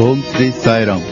ఓం శ్రీ సాయిరాం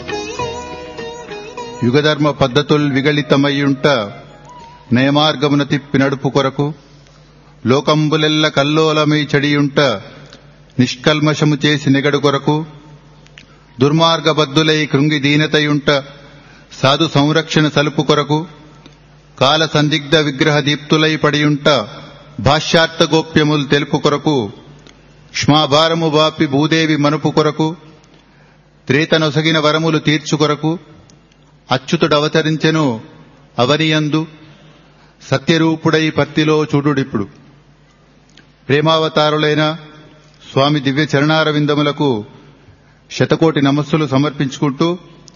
యుగధర్మ పద్ధతుల్ విగళితమయ్యుంట నయమార్గమున తిప్పి నడుపు కొరకు లోకంబులెల్ల కల్లోలమై చెడియుంట నిష్కల్మషము చేసి నెగడు కొరకు దుర్మార్గబద్ధులై కృంగి దీనతయుంట సాధు సంరక్షణ సలుపు కొరకు కాల సందిగ్ధ విగ్రహ దీప్తులై పడియుంట భాష్యార్థ గోప్యములు తెలుపు కొరకు క్ష్మాభారము బాపి భూదేవి మనుపు కొరకు త్రేతనొసగిన వరములు తీర్చు కొరకు అచ్యుతుడవతరించెను అవనియందు సత్యరూపుడై పత్తిలో చూడుడిప్పుడు ప్రేమావతారులైన స్వామి దివ్య చరణారవిందములకు శతకోటి నమస్సులు సమర్పించుకుంటూ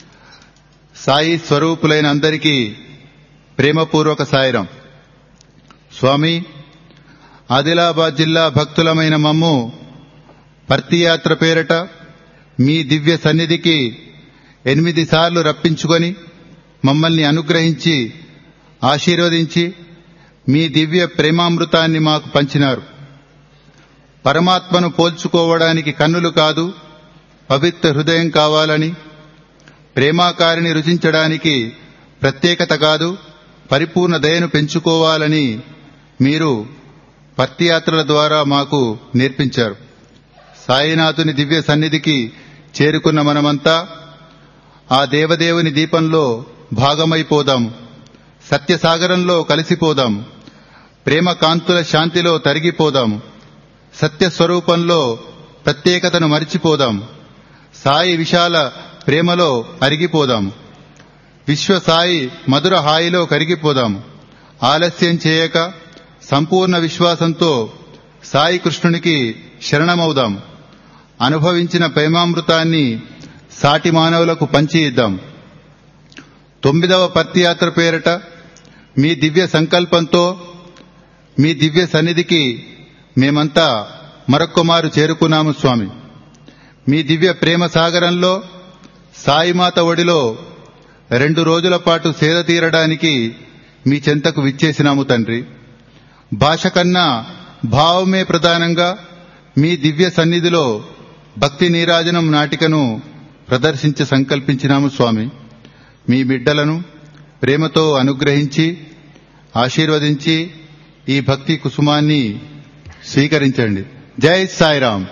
సాయి స్వరూపులైన అందరికీ ప్రేమపూర్వక సాయిరం స్వామి ఆదిలాబాద్ జిల్లా భక్తులమైన మమ్ము పర్తియాత్ర పేరట మీ దివ్య సన్నిధికి ఎనిమిది సార్లు రప్పించుకొని మమ్మల్ని అనుగ్రహించి ఆశీర్వదించి మీ దివ్య ప్రేమామృతాన్ని మాకు పంచినారు పరమాత్మను పోల్చుకోవడానికి కన్నులు కాదు పవిత్ర హృదయం కావాలని ప్రేమాకారిని రుచించడానికి ప్రత్యేకత కాదు పరిపూర్ణ దయను పెంచుకోవాలని మీరు పత్తియాత్రల ద్వారా మాకు నేర్పించారు సాయినాథుని దివ్య సన్నిధికి చేరుకున్న మనమంతా ఆ దేవదేవుని దీపంలో భాగమైపోదాం సత్యసాగరంలో కలిసిపోదాం ప్రేమ కాంతుల శాంతిలో తరిగిపోదాం సత్యస్వరూపంలో ప్రత్యేకతను మరిచిపోదాం సాయి విశాల ప్రేమలో అరిగిపోదాం విశ్వ సాయి మధుర హాయిలో కరిగిపోదాం ఆలస్యం చేయక సంపూర్ణ విశ్వాసంతో సాయి కృష్ణునికి శరణమవుదాం అనుభవించిన ప్రేమామృతాన్ని సాటి మానవులకు పంచి ఇద్దాం తొమ్మిదవ పత్తియాత్ర పేరట మీ దివ్య సంకల్పంతో మీ దివ్య సన్నిధికి మేమంతా మరొక్కమారు చేరుకున్నాము స్వామి మీ దివ్య ప్రేమ సాగరంలో సాయిమాత ఒడిలో రెండు రోజుల పాటు సేద తీరడానికి మీ చెంతకు విచ్చేసినాము తండ్రి భాష కన్నా భావమే ప్రధానంగా మీ దివ్య సన్నిధిలో భక్తి నీరాజనం నాటికను ప్రదర్శించి సంకల్పించినాము స్వామి మీ బిడ్డలను ప్రేమతో అనుగ్రహించి ఆశీర్వదించి ఈ భక్తి కుసుమాన్ని స్వీకరించండి జై సాయిరాం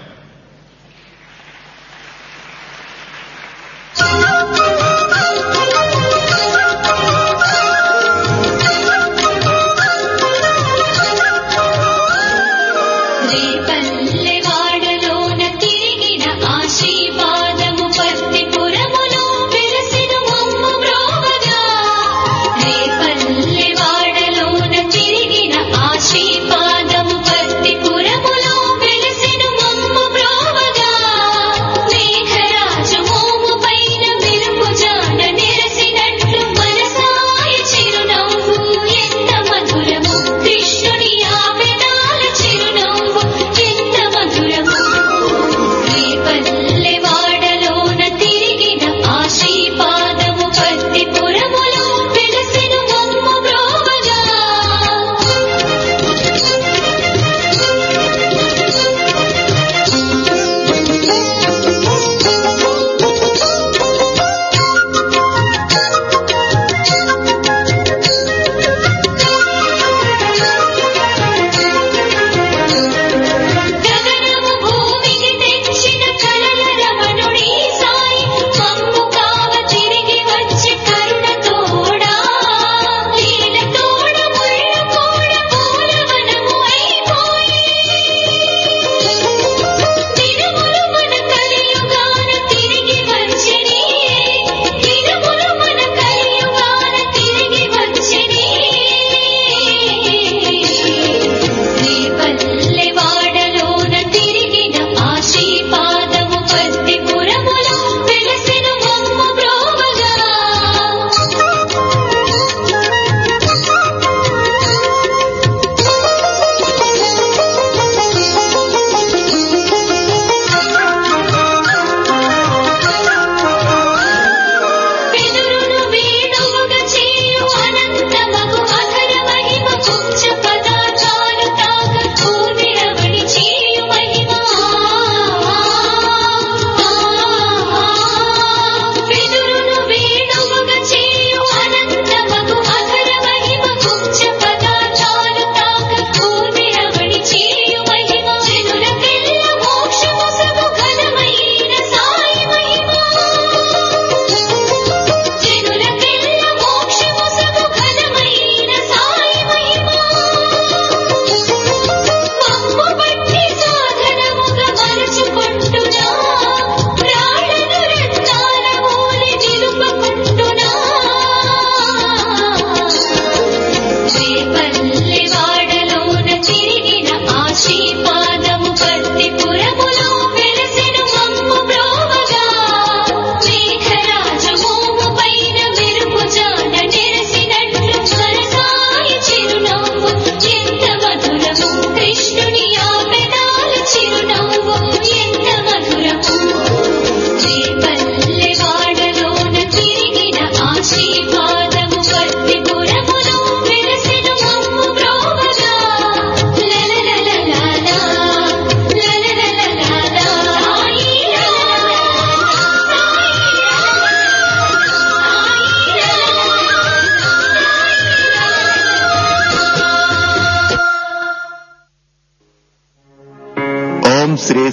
రేపల్లెవాడలోన తిరిగిన ఆశీర్వాదము పత్తిపురములో వెలసిన మమ్ము బ్రోవగా రేపల్లెవాడలోన తిరిగిన ఆశీర్వాదము పత్తిపురములో వెలసిన మమ్ము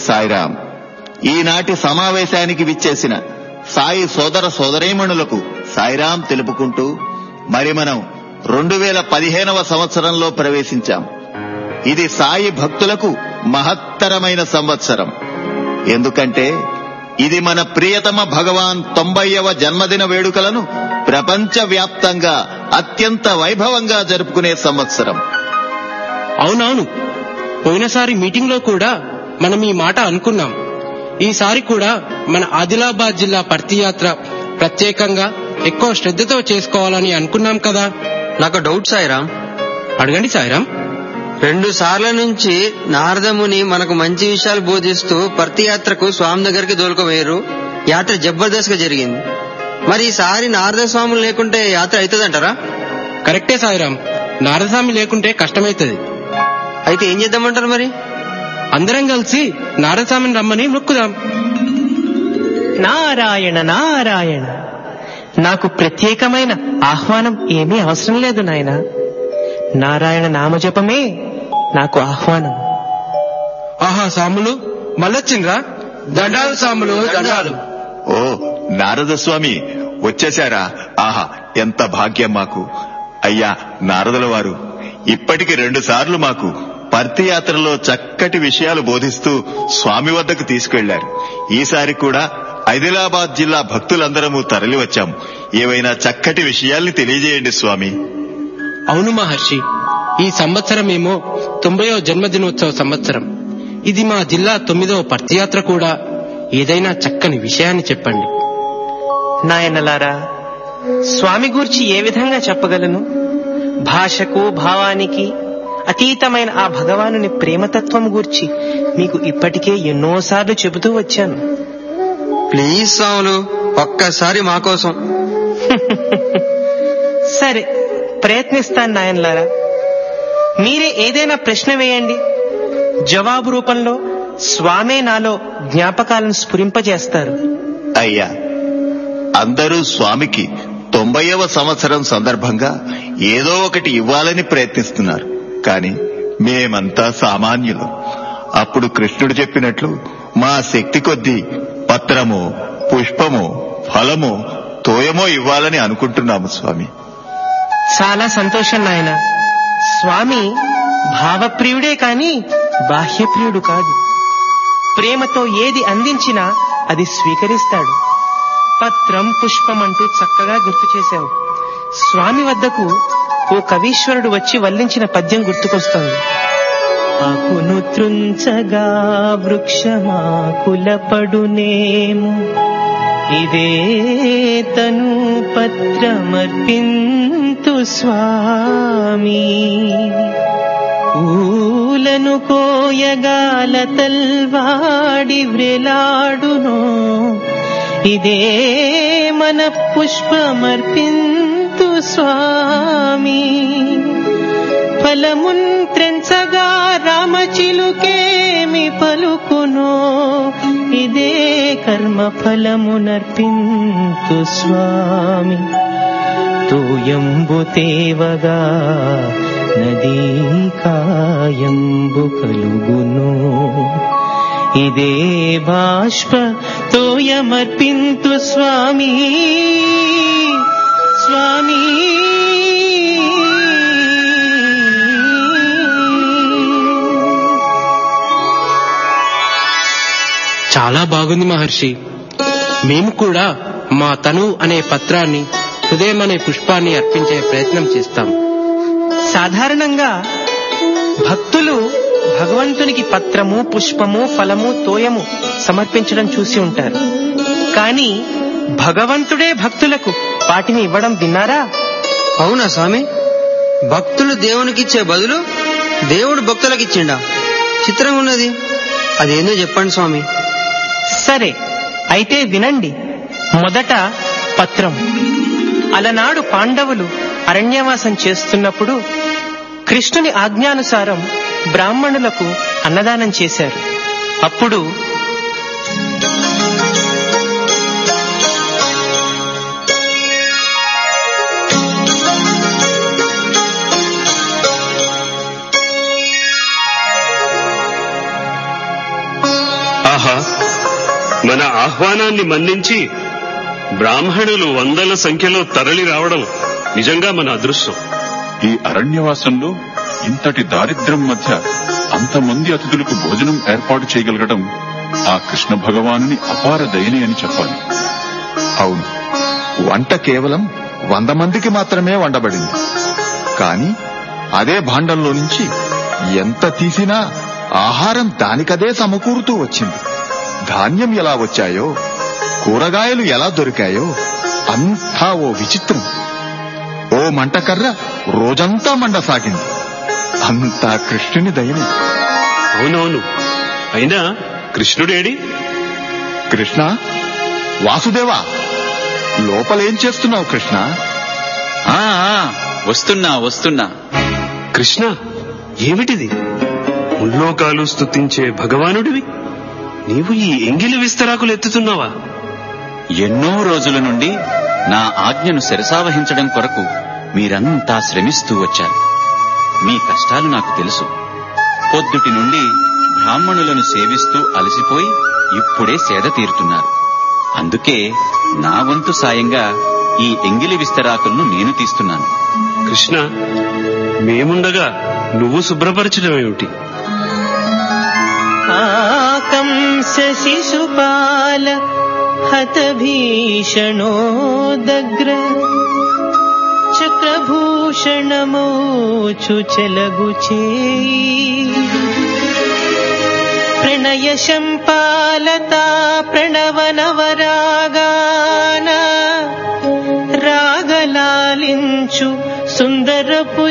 సాయిరాం ఈనాటి సమావేశానికి విచ్చేసిన సాయి సోదర సోదరీమణులకు సాయిరాం తెలుపుకుంటూ మరి మనం రెండు వేల పదిహేనవ సంవత్సరంలో ప్రవేశించాం ఇది సాయి భక్తులకు మహత్తరమైన సంవత్సరం ఎందుకంటే ఇది మన ప్రియతమ భగవాన్ తొంభైవ జన్మదిన వేడుకలను ప్రపంచ వ్యాప్తంగా అత్యంత వైభవంగా జరుపుకునే సంవత్సరం అవునవును పోయినసారి మీటింగ్ లో కూడా మనం ఈ మాట అనుకున్నాం ఈసారి కూడా మన ఆదిలాబాద్ జిల్లా పర్తి యాత్ర ప్రత్యేకంగా ఎక్కువ శ్రద్ధతో చేసుకోవాలని అనుకున్నాం కదా నాకు డౌట్ సాయిరాం అడగండి సాయిరాం రెండు సార్ల నుంచి నారదముని మనకు మంచి విషయాలు బోధిస్తూ ప్రతి యాత్రకు స్వామి దగ్గరికి దోలుకోవేరు యాత్ర జబర్దస్త్ గా జరిగింది మరి ఈసారి నారద స్వాములు లేకుంటే యాత్ర అవుతుందంటారా కరెక్టే సాయిరాం నారదస్వామి లేకుంటే కష్టమైతది అయితే ఏం చేద్దామంటారు మరి అందరం కలిసి నారదస్వామిని రమ్మని మొక్కుదాం నారాయణ నారాయణ నాకు ప్రత్యేకమైన ఆహ్వానం ఏమీ అవసరం లేదు నాయన నారాయణ నామజపమే నాకు ఆహ్వానం ఆహా సాములు మళ్ళొచ్చిండ్రా దండాలు సాములు దండాలు ఓ నారద స్వామి వచ్చేశారా ఆహా ఎంత భాగ్యం మాకు అయ్యా నారదుల వారు ఇప్పటికి రెండు సార్లు మాకు పర్తి యాత్రలో చక్కటి విషయాలు బోధిస్తూ స్వామి వద్దకు తీసుకెళ్లారు ఈసారి కూడా ఆదిలాబాద్ జిల్లా భక్తులందరము తరలి వచ్చాం ఏవైనా చక్కటి విషయాల్ని తెలియజేయండి స్వామి అవును మహర్షి ఈ సంవత్సరమేమో తొంభయో జన్మదినోత్సవ సంవత్సరం ఇది మా జిల్లా తొమ్మిదవ పర్తియాత్ర కూడా ఏదైనా చక్కని విషయాన్ని చెప్పండి నాయనలారా స్వామి గూర్చి ఏ విధంగా చెప్పగలను భాషకు భావానికి అతీతమైన ఆ భగవానుని ప్రేమతత్వం గూర్చి మీకు ఇప్పటికే ఎన్నోసార్లు చెబుతూ వచ్చాను ప్లీజ్ స్వాములు ఒక్కసారి మా కోసం సరే ప్రయత్నిస్తాను నాయనలారా మీరే ఏదైనా ప్రశ్న వేయండి జవాబు రూపంలో స్వామే నాలో జ్ఞాపకాలను స్ఫురింపజేస్తారు అయ్యా అందరూ స్వామికి తొంభైవ సంవత్సరం సందర్భంగా ఏదో ఒకటి ఇవ్వాలని ప్రయత్నిస్తున్నారు కాని మేమంతా సామాన్యులు అప్పుడు కృష్ణుడు చెప్పినట్లు మా శక్తి కొద్దీ పత్రము పుష్పము ఫలము తోయమో ఇవ్వాలని అనుకుంటున్నాము స్వామి చాలా సంతోషం నాయన స్వామి భావప్రియుడే కాని బాహ్యప్రియుడు కాదు ప్రేమతో ఏది అందించినా అది స్వీకరిస్తాడు పత్రం పుష్పం అంటూ చక్కగా గుర్తు చేశావు స్వామి వద్దకు ఓ కవీశ్వరుడు వచ్చి వల్లించిన పద్యం గుర్తుకొస్తోంది ఆకును త్రుంచగా వృక్షమాకులపడునేము ఇదే తను పత్రమర్పింతు స్వామి పూలను కోయగాల తల్వాడి వ్రేలాడునో ఇదే మన పుష్పమర్పింతు స్వామి ఫలమున్ త్రెంచగా రామచిలుకేమి పలుకునో ఇదే కర్మ ఫలమునర్పింతు స్వామి తూయంబు తేవగా నదీ కాయంబు కలుగును ఇదే బాష్ప తోయమర్పింతు స్వామి స్వామి చాలా బాగుంది మహర్షి మేము కూడా మా తను అనే పత్రాన్ని హృదయం అనే పుష్పాన్ని అర్పించే ప్రయత్నం చేస్తాం సాధారణంగా భక్తులు భగవంతునికి పత్రము పుష్పము ఫలము తోయము సమర్పించడం చూసి ఉంటారు కానీ భగవంతుడే భక్తులకు వాటిని ఇవ్వడం విన్నారా అవునా స్వామి భక్తులు దేవునికిచ్చే బదులు దేవుడు భక్తులకు ఇచ్చిండా చిత్రంగా ఉన్నది అదేందో చెప్పండి స్వామి సరే అయితే వినండి మొదట పత్రం అలనాడు పాండవులు అరణ్యవాసం చేస్తున్నప్పుడు కృష్ణుని ఆజ్ఞానుసారం బ్రాహ్మణులకు అన్నదానం చేశారు అప్పుడు మన ఆహ్వానాన్ని మన్నించి బ్రాహ్మణులు వందల సంఖ్యలో తరలి రావడం నిజంగా మన అదృష్టం ఈ అరణ్యవాసంలో ఇంతటి దారిద్ర్యం మధ్య అంతమంది అతిథులకు భోజనం ఏర్పాటు చేయగలగడం ఆ కృష్ణ భగవానుని అపార దయని అని చెప్పాలి అవును వంట కేవలం వంద మందికి మాత్రమే వండబడింది కాని అదే భాండంలో నుంచి ఎంత తీసినా ఆహారం దానికదే సమకూరుతూ వచ్చింది ధాన్యం ఎలా వచ్చాయో కూరగాయలు ఎలా దొరికాయో అంతా ఓ విచిత్రం ఓ మంటకర్ర రోజంతా మండసాగింది అంతా కృష్ణుని దయని అవునవును అయినా కృష్ణుడేడి కృష్ణ వాసుదేవా లోపలేం చేస్తున్నావు కృష్ణ ఆ ఆ, వస్తున్నా వస్తున్నా కృష్ణ ఏమిటిది ముల్లోకాలు స్తుతించే భగవానుడివి నీవు ఈ ఎంగిలి విస్తరాకులు ఎత్తుతున్నావా ఎన్నో రోజుల నుండి నా ఆజ్ఞను శిరసావహించడం కొరకు మీరంతా శ్రమిస్తూ వచ్చారు మీ కష్టాలు నాకు తెలుసు పొద్దుటి నుండి బ్రాహ్మణులను సేవిస్తూ అలసిపోయి ఇప్పుడే సేద తీరుతున్నారు అందుకే నా వంతు సాయంగా ఈ ఎంగిలి విస్తరాకులను నేను తీస్తున్నాను కృష్ణ మేముండగా నువ్వు శుభ్రపరచడం ఏమిటి ఆకంస శిశుపాల హత భీషణో దగ్ర చక్రభూషణమోచు చెలగుచే ప్రణయ శంపాలతా ప్రణవనవరాగాన రాగలాలించు సుందరపు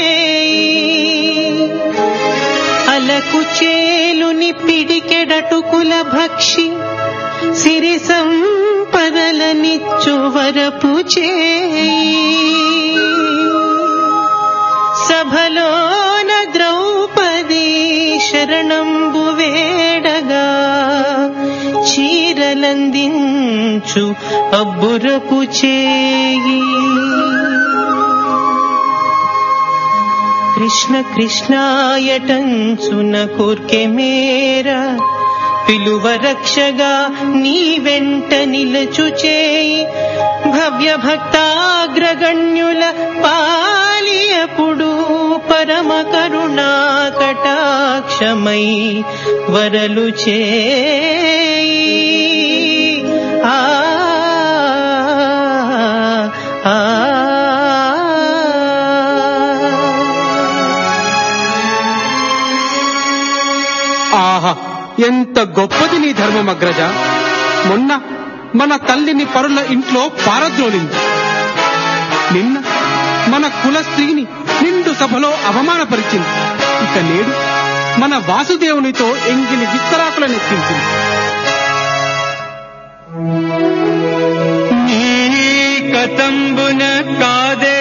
చేయి అలకు చేలుని పిడికెడటుకుల భక్షి సిరి సంపదలనిచ్చు వరపు చేయి సభలోన ద్రౌపది శరణంబు వేడగా చీరలందించు అబ్బురపు చేయి కృష్ణ కృష్ణాయటంచున కోర్కె మేర పిలువ రక్షగా నీ వెంట నిలచు చేయి భవ్య భక్తాగ్రగణ్యుల పాలియపుడు పరమ కరుణా కటాక్షమై వరలు చేయి ఆ ఆ ఆహా ఎంత గొప్పది నీ ధర్మం అగ్రజ మొన్న మన తల్లిని పరుల ఇంట్లో పారద్రోలింది నిన్న మన కుల స్త్రీని నిండు సభలో అవమానపరిచింది ఇక నేడు మన వాసుదేవునితో ఎంగిలి విస్తరాకులనెత్తించింది నీ కతంబున కాదే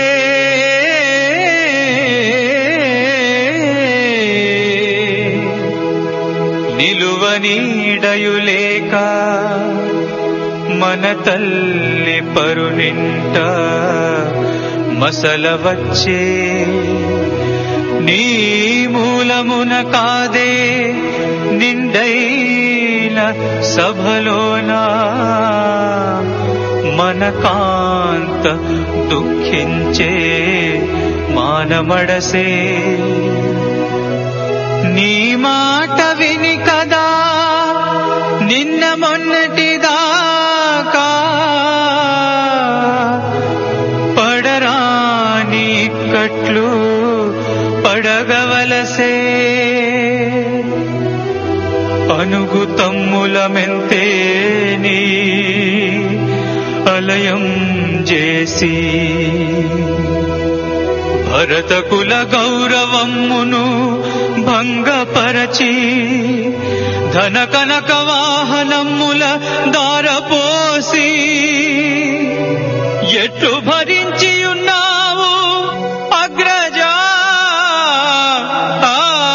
నిలువ నీడయులేక మన తల్లి పరునింట మసల వచ్చే నీ మూలమున కాదే నిండైన సభలోనా మన కాంత దుఃఖించే మానమడసే నీ మాట విని కదా నిన్న మొన్నటిదాకా పడరాని కట్లు పడగవలసే అనుగు తమ్ములమెంతేని అలయం చేసి భరతకుల గౌరవమ్మును భంగపరచి ధన కనక వాహనమ్ముల దారపోసి ఎట్లు భరించి ఉన్నావు అగ్రజా ఆ,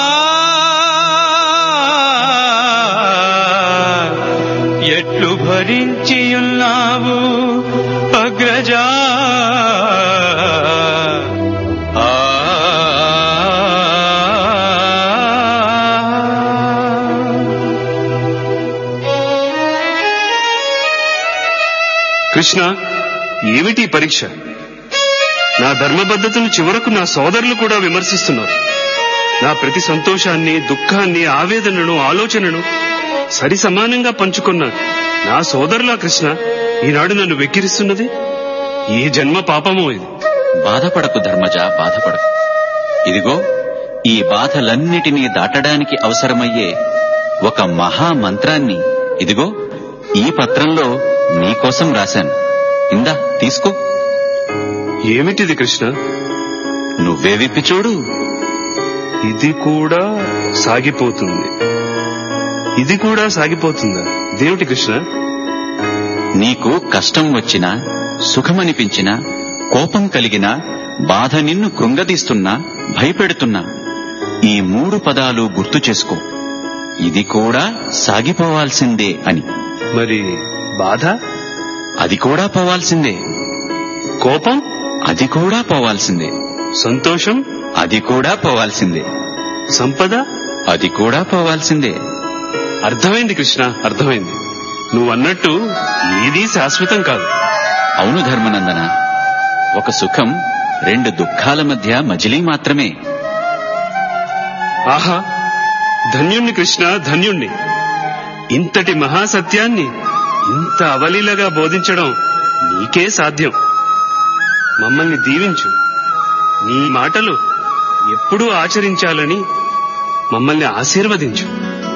ఎట్లు భరించి ఉన్నావు అగ్రజా ఆ కృష్ణ ఏమిటి ఈ పరీక్ష నా ధర్మబద్ధతను చివరకు నా సోదరులు కూడా విమర్శిస్తున్నారు నా ప్రతి సంతోషాన్ని దుఃఖాన్ని ఆవేదనను ఆలోచనను సరి సమానంగా పంచుకున్న నా సోదరులా కృష్ణ ఈనాడు నన్ను వెక్కిరిస్తున్నది ఈ జన్మ పాపమో ఇది బాధపడకు ధర్మజ బాధపడకు ఇదిగో ఈ బాధలన్నిటినీ దాటడానికి అవసరమయ్యే ఒక మహా మంత్రాన్ని ఇదిగో ఈ పత్రంలో నీకోసం రాశాను ఇందా తీసుకో ఏమిటిది కృష్ణ నువ్వే విప్పి చూడు ఇది కూడా సాగిపోతుంది ఇది కూడా సాగిపోతుందా ఇదేమిటి కృష్ణ నీకు కష్టం వచ్చినా సుఖమనిపించినా కోపం కలిగినా బాధ నిన్ను కృంగదీస్తున్నా భయపెడుతున్నా ఈ మూడు పదాలు గుర్తు చేసుకో ఇది కూడా సాగిపోవాల్సిందే అని మరి బాధ అది కూడా పోవాల్సిందే కోపం అది కూడా పోవాల్సిందే సంతోషం అది కూడా పోవాల్సిందే సంపద అది కూడా పోవాల్సిందే అర్థమైంది కృష్ణ అర్థమైంది నువ్వు అన్నట్టు ఏదీ శాశ్వతం కాదు అవును ధర్మనందన ఒక సుఖం రెండు దుఃఖాల మధ్య మజిలీ మాత్రమే ఆహా ధన్యుణ్ణి కృష్ణ ధన్యుణ్ణి ఇంతటి మహాసత్యాన్ని ఇంత అవలీలగా బోధించడం నీకే సాధ్యం మమ్మల్ని దీవించు నీ మాటలు ఎప్పుడూ ఆచరించాలని మమ్మల్ని ఆశీర్వదించు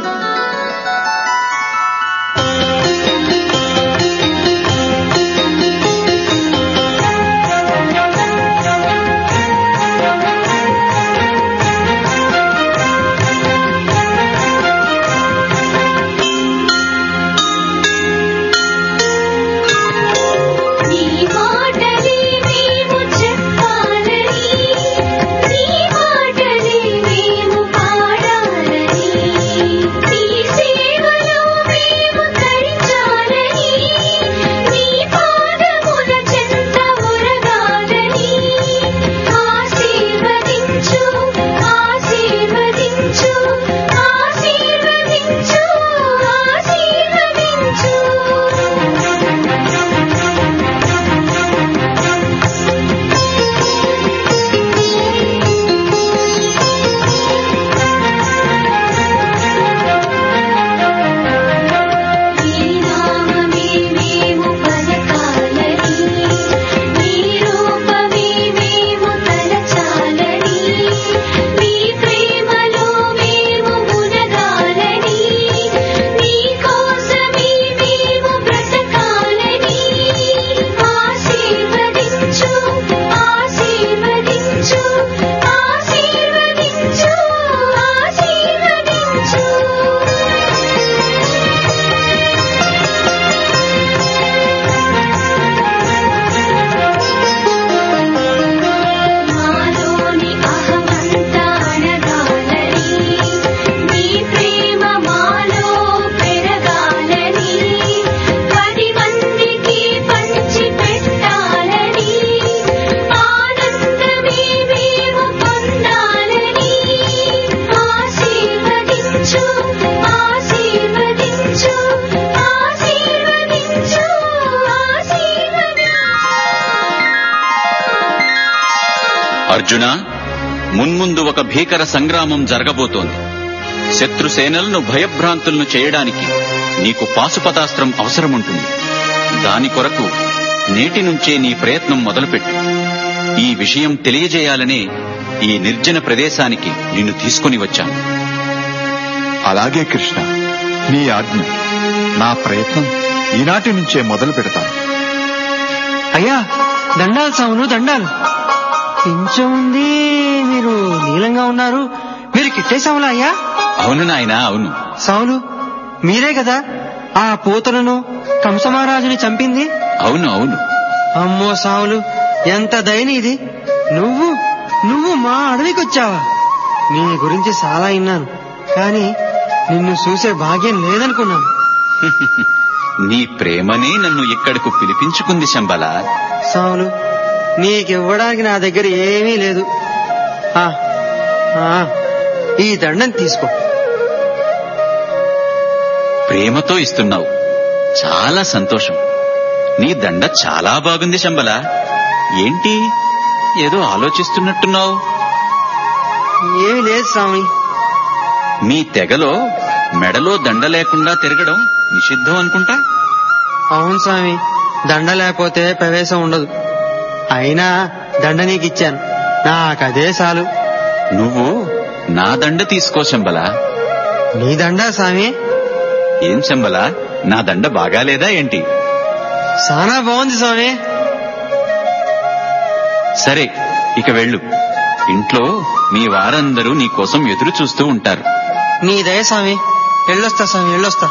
నీ మాటలే మేము చెప్పాలని నీ మాటలే మేము పాడాలని నీ సేవలో మేము తరించాలని నీ పాదముల చెంత ఉరగాలని ఆశీర్వదించు ఆశీర్వదించు ఆశీర్వదించు ఆశీర్వదించు నీ నామమే మేము పలకాలని నీ రూపమే మేము తలచాలని నీ ప్రేమలో మేము మునగాలని నీ కోసమే మేము బ్రతకాలని ఆశీర్వదించు ఆశీర్వదించు ఆశీర్వదించు ఆశీర్వదించు మాలోని అహమంతా అణగాలని నీ ప్రేమ మాలో పెరగాలని పది మందికి పంచి పెట్టాలని ఆనందమే మేము పొందాలని ఆశీర్వదించు ఆశీర్వదించు ఆశీర్వదించు ఆశీర్వదించు అర్జున మున్ముందు ఒక భీకర సంగ్రామం జరగబోతోంది శత్రుసేనలను భయభ్రాంతులను చేయడానికి నీకు పాశుపతాస్త్రం అవసరముంటుంది దాని కొరకు నేటి నుంచే నీ ప్రయత్నం మొదలుపెట్టు ఈ విషయం తెలియజేయాలనే ఈ నిర్జన ప్రదేశానికి నిన్ను తీసుకుని వచ్చాను అలాగే కృష్ణ నీ ఆజ్ఞ నా ప్రయత్నం ఈనాటి నుంచే మొదలు పెడతాను అయ్యా దండాలు సాములు దండాలు కొంచెం ఉంది మీరు నీలంగా ఉన్నారు మీరు కిట్టేశాములా అయ్యా అవును నాయనా అవును సాములు మీరే కదా ఆ పూతలను కంసమహారాజుని చంపింది అవును అవును అమ్మో సాములు ఎంత దయని ఇది నువ్వు నువ్వు మా అడవికి వచ్చావా నీ గురించి చాలా విన్నాను కానీ నిన్ను చూసే భాగ్యం లేదనుకున్నాను నీ ప్రేమనే నన్ను ఇక్కడకు పిలిపించుకుంది శంబల సాములు నీకివ్వడానికి నా దగ్గర ఏమీ లేదు ఆ, ఆ, ఈ దండం తీసుకో ప్రేమతో ఇస్తున్నావు చాలా సంతోషం నీ దండ చాలా బాగుంది శంబల ఏంటి ఏదో ఆలోచిస్తున్నట్టున్నావు ఏమీ లేదు స్వామి మీ తెగలో మెడలో దండ లేకుండా తిరగడం నిషిద్ధం అనుకుంటా అవును స్వామి దండ లేకపోతే ప్రవేశం ఉండదు అయినా దండ నీకు ఇచ్చాను నాకదే చాలు నువ్వు నా దండ తీసుకో శంబల నీ దండ స్వామి ఏం శంబల నా దండ బాగాలేదా ఏంటి చాలా బాగుంది స్వామి సరే ఇక వెళ్ళు ఇంట్లో మీ వారందరూ నీ కోసం ఎదురు చూస్తూ ఉంటారు నీ దయ స్వామి వెళ్ళొస్తా స్వామి వెళ్ళొస్తా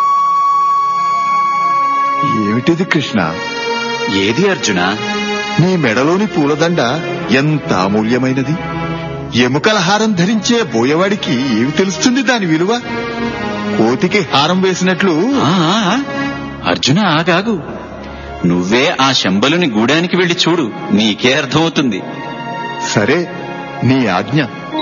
ఏమిటిది కృష్ణ ఏది అర్జున నీ మెడలోని పూలదండ ఎంత అమూల్యమైనది ఎముకల హారం ధరించే బోయవాడికి ఏమి తెలుస్తుంది దాని విలువ కోతికి హారం వేసినట్లు ఆ, ఆ, అర్జున ఆగాగు నువ్వే ఆ శంబలుని గూడానికి వెళ్లి చూడు నీకే అర్థమవుతుంది సరే నీ ఆజ్ఞ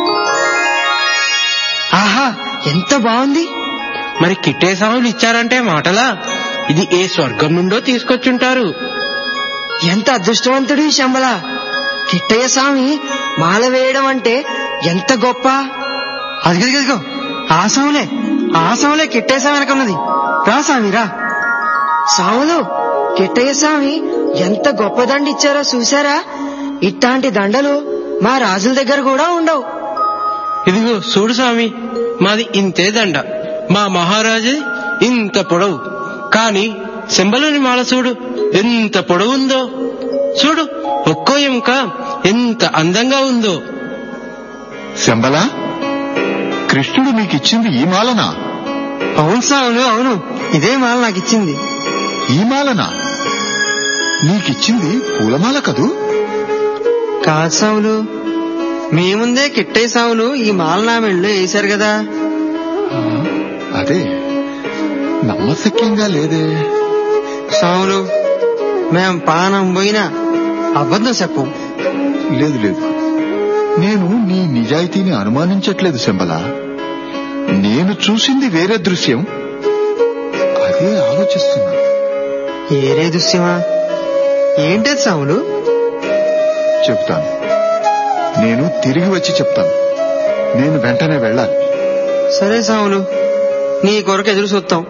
ఆహా ఎంత బాగుంది మరి కిట్టేసాములు ఇచ్చారంటే మాటలా ఇది ఏ స్వర్గం నుండో తీసుకొచ్చుంటారు ఎంత అదృష్టవంతుడు ఈ శంబల కిట్టయ్య స్వామి మాల వేయడం అంటే ఎంత గొప్ప అదిగదిగో ఆ సాములే ఆ సాములే కిట్టయ్య స్వామి వెనకన్నది రా స్వామి రా సాములు కిట్టయ్య స్వామి ఎంత గొప్ప దండ ఇచ్చారో చూసారా ఇట్లాంటి దండలు మా రాజుల దగ్గర కూడా ఉండవు ఇదిగో చూడు స్వామి మాది ఇంతే దండ మా మహారాజు ఇంత పొడవు కాని శంబలుని మాల చూడు ఎంత పొడవుందో చూడు ఒక్కో ఎముక ఎంత అందంగా ఉందో శంబల కృష్ణుడు మీకిచ్చింది ఈ మాలనా అవును సాములు అవును ఇదే మాల నాకు ఇచ్చింది ఈ మాలనా నీకిచ్చింది పూలమాల కదూ కాదు సాములు మీ ముందే కిట్టయ్య సాములు ఈ మాల నా మెళ్ళో వేశారు కదా అదే నమ్మశక్యంగా లేదే సాములు మేం పానం పోయినా అబద్ధం చెప్పు లేదు లేదు నేను నీ నిజాయితీని అనుమానించట్లేదు శంబల నేను చూసింది వేరే దృశ్యం అదే ఆలోచిస్తున్నా ఏరే దృశ్యమా ఏంటది సాములు చెప్తాను నేను తిరిగి వచ్చి చెప్తాను నేను వెంటనే వెళ్ళాలి సరే సాములు నీ కొరకు ఎదురు చూస్తాం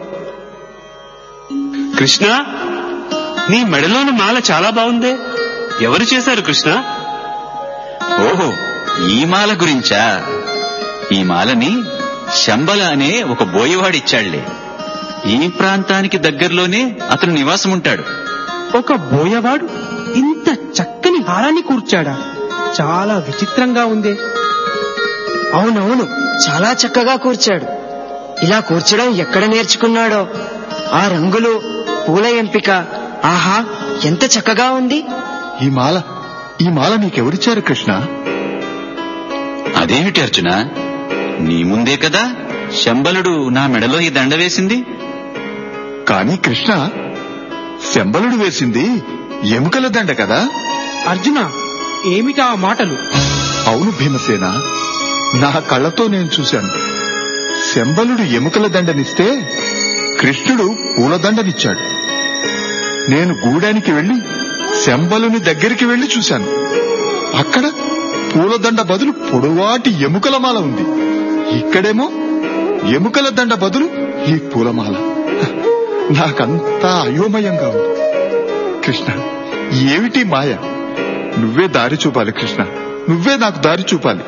కృష్ణ నీ మెడలోని మాల చాలా బాగుందే ఎవరు చేశారు కృష్ణ ఓహో ఈ మాల గురించా ఈ మాలని శంబల అనే ఒక బోయవాడిచ్చాళ్లే ఈ ప్రాంతానికి దగ్గరలోనే అతను నివాసం ఉంటాడు ఒక బోయవాడు ఇంత చక్కని హారాన్ని కూర్చాడా చాలా విచిత్రంగా ఉంది అవునవును చాలా చక్కగా కూర్చాడు ఇలా కూర్చడం ఎక్కడ నేర్చుకున్నాడో ఆ రంగులు పూల ఎంపిక ఆహా ఎంత చక్కగా ఉంది ఈ మాల ఈ మాల నీకెవరిచ్చారు కృష్ణ అదేమిటి అర్జున నీ ముందే కదా శంబలుడు నా మెడలో ఈ దండ వేసింది కానీ కృష్ణ శంబలుడు వేసింది ఎముకల దండ కదా అర్జున ఏమిటా ఆ మాటలు అవును భీమసేన నా కళ్ళతో నేను చూశాను శంబలుడు ఎముకల దండనిస్తే కృష్ణుడు పూలదండనిచ్చాడు నేను గూడానికి వెళ్లి శంబలుని దగ్గరికి వెళ్లి చూశాను అక్కడ పూలదండ బదులు పొడవాటి ఎముకల మాల ఉంది ఇక్కడేమో ఎముకల దండ బదులు ఈ పూలమాల నాకంతా అయోమయంగా ఉంది కృష్ణ ఏమిటి మాయ నువ్వే దారి చూపాలి కృష్ణ నువ్వే నాకు దారి చూపాలి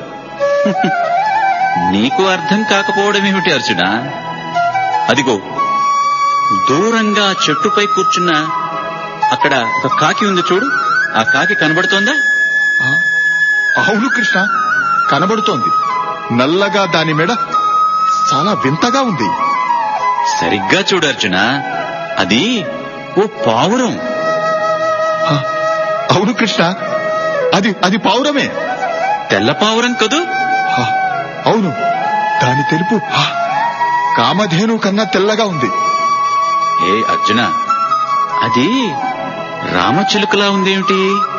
నీకు అర్థం కాకపోవడం ఏమిటి అర్జున అదిగో దూరంగా చెట్టుపై కూర్చున్న అక్కడ ఒక కాకి ఉంది చూడు ఆ కాకి కనబడుతోందా ఆ, అవును కృష్ణ కనబడుతోంది నల్లగా దాని మెడ చాలా వింతగా ఉంది సరిగ్గా చూడు అర్జున అది ఓ పావురం ఆ, అవును కృష్ణ అది అది పావురమే తెల్ల పావురం కదూ ఆ, అవును దాని తెలుపు ఆ, కామధేను కన్నా తెల్లగా ఉంది ఏ అర్జున అది రామచిలుకలా ఉందేమిటి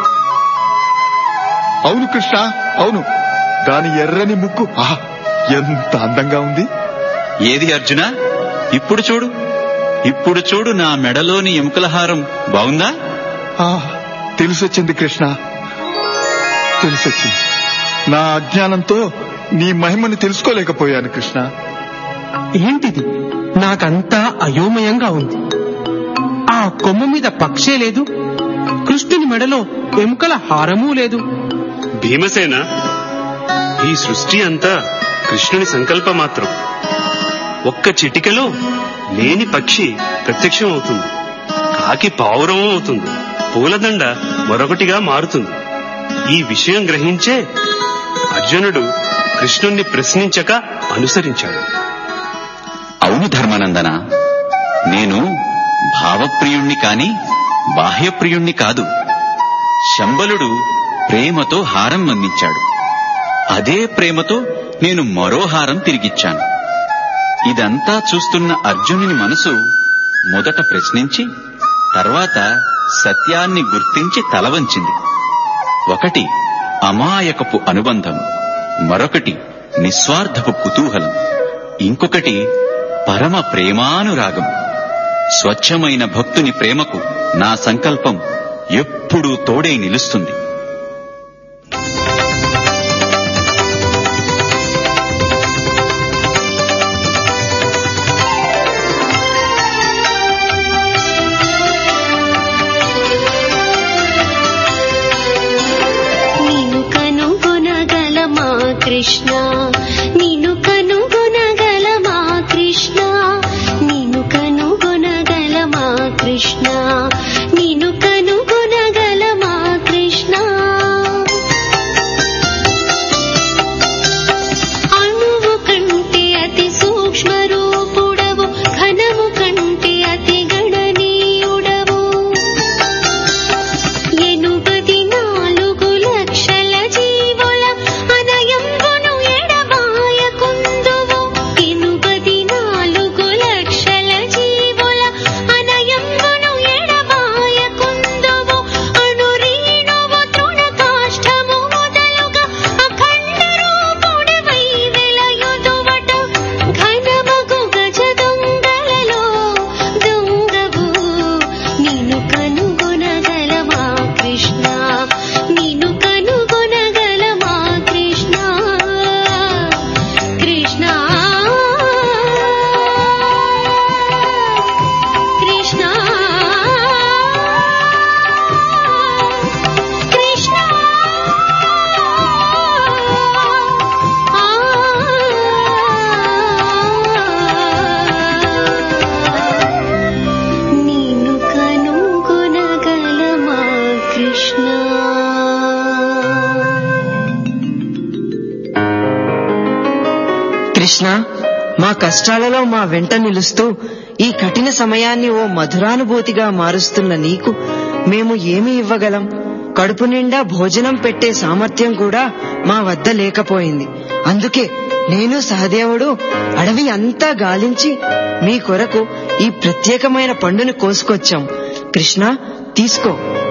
అవును కృష్ణ అవును దాని ఎర్రని ముక్కు ఆ, ఎంత అందంగా ఉంది ఏది అర్జున ఇప్పుడు చూడు ఇప్పుడు చూడు నా మెడలోని ఎముకల హారం బాగుందా ఆ, తెలిసొచ్చింది కృష్ణ తెలిసొచ్చింది నా అజ్ఞానంతో నీ మహిమని తెలుసుకోలేకపోయాను కృష్ణ ఏంటిది నాకంతా అయోమయంగా ఉంది ఆ కొమ్మ మీద పక్షే లేదు కృష్ణుని మెడలో ఎముకల హారమూ లేదు భీమసేన ఈ సృష్టి అంతా కృష్ణుని సంకల్ప మాత్రం ఒక్క చిటికలో లేని పక్షి ప్రత్యక్షం అవుతుంది కాకి పావురం అవుతుంది పూలదండ మరొకటిగా మారుతుంది ఈ విషయం గ్రహించే అర్జునుడు కృష్ణుణ్ణి ప్రశ్నించక అనుసరించాడు అవును ధర్మానందన నేను భావప్రియుణ్ణి కాని బాహ్యప్రియుణ్ణి కాదు శంబలుడు ప్రేమతో హారం అందించాడు అదే ప్రేమతో నేను మరో హారం తిరిగిచ్చాను ఇదంతా చూస్తున్న అర్జునుని మనసు మొదట ప్రశ్నించి తర్వాత సత్యాన్ని గుర్తించి తలవంచింది ఒకటి అమాయకపు అనుబంధం మరొకటి నిస్వార్థపు కుతూహలం ఇంకొకటి పరమ ప్రేమానురాగం స్వచ్ఛమైన భక్తుని ప్రేమకు నా సంకల్పం ఎప్పుడూ తోడై నిలుస్తుంది నిన్ను కనుగొనగలమా కృష్ణ నిన్ను కనుగొనగలమా కృష్ణ నిన్ను కనుగొనగలమా కృష్ణ నిన్ను కనుగొనగలమా కృష్ణ అణువు కంటే అతి సూక్ష్మ రూపుడవు ఘనము కంటే అతి గణనీయుడవు ఎనుగది నాలుగు లక్షల జీవుల అనయంబును ఎడబాయకుందువు ఎనుగది నాలుగు లక్షల జీవుల అనయంబును ఎడబాయకుందువు అనురీణువు తృణకాష్టము మొదలుగా అఖండ రూపుడివై వెలయుదువట ఘనమగు గజ దొంగలలో దొంగవు నిన్ను కనుగొనగలమా కృష్ణ నిన్ను కనుగొనగలమా కృష్ణ కృష్ణ కృష్ణ కృష్ణ నిన్ను కనుగొనగలమా కృష్ణ కృష్ణ మా కష్టాలలో మా వెంట నిలుస్తూ ఈ కఠిన సమయాన్ని ఓ మధురానుభూతిగా మారుస్తున్న నీకు మేము ఏమి ఇవ్వగలం కడుపు నిండా భోజనం పెట్టే సామర్థ్యం కూడా మా వద్ద లేకపోయింది అందుకే నేను సహదేవుడు అడవి అంతా గాలించి మీ కొరకు ఈ ప్రత్యేకమైన పండుని కోసుకొచ్చాం కృష్ణ తీసుకో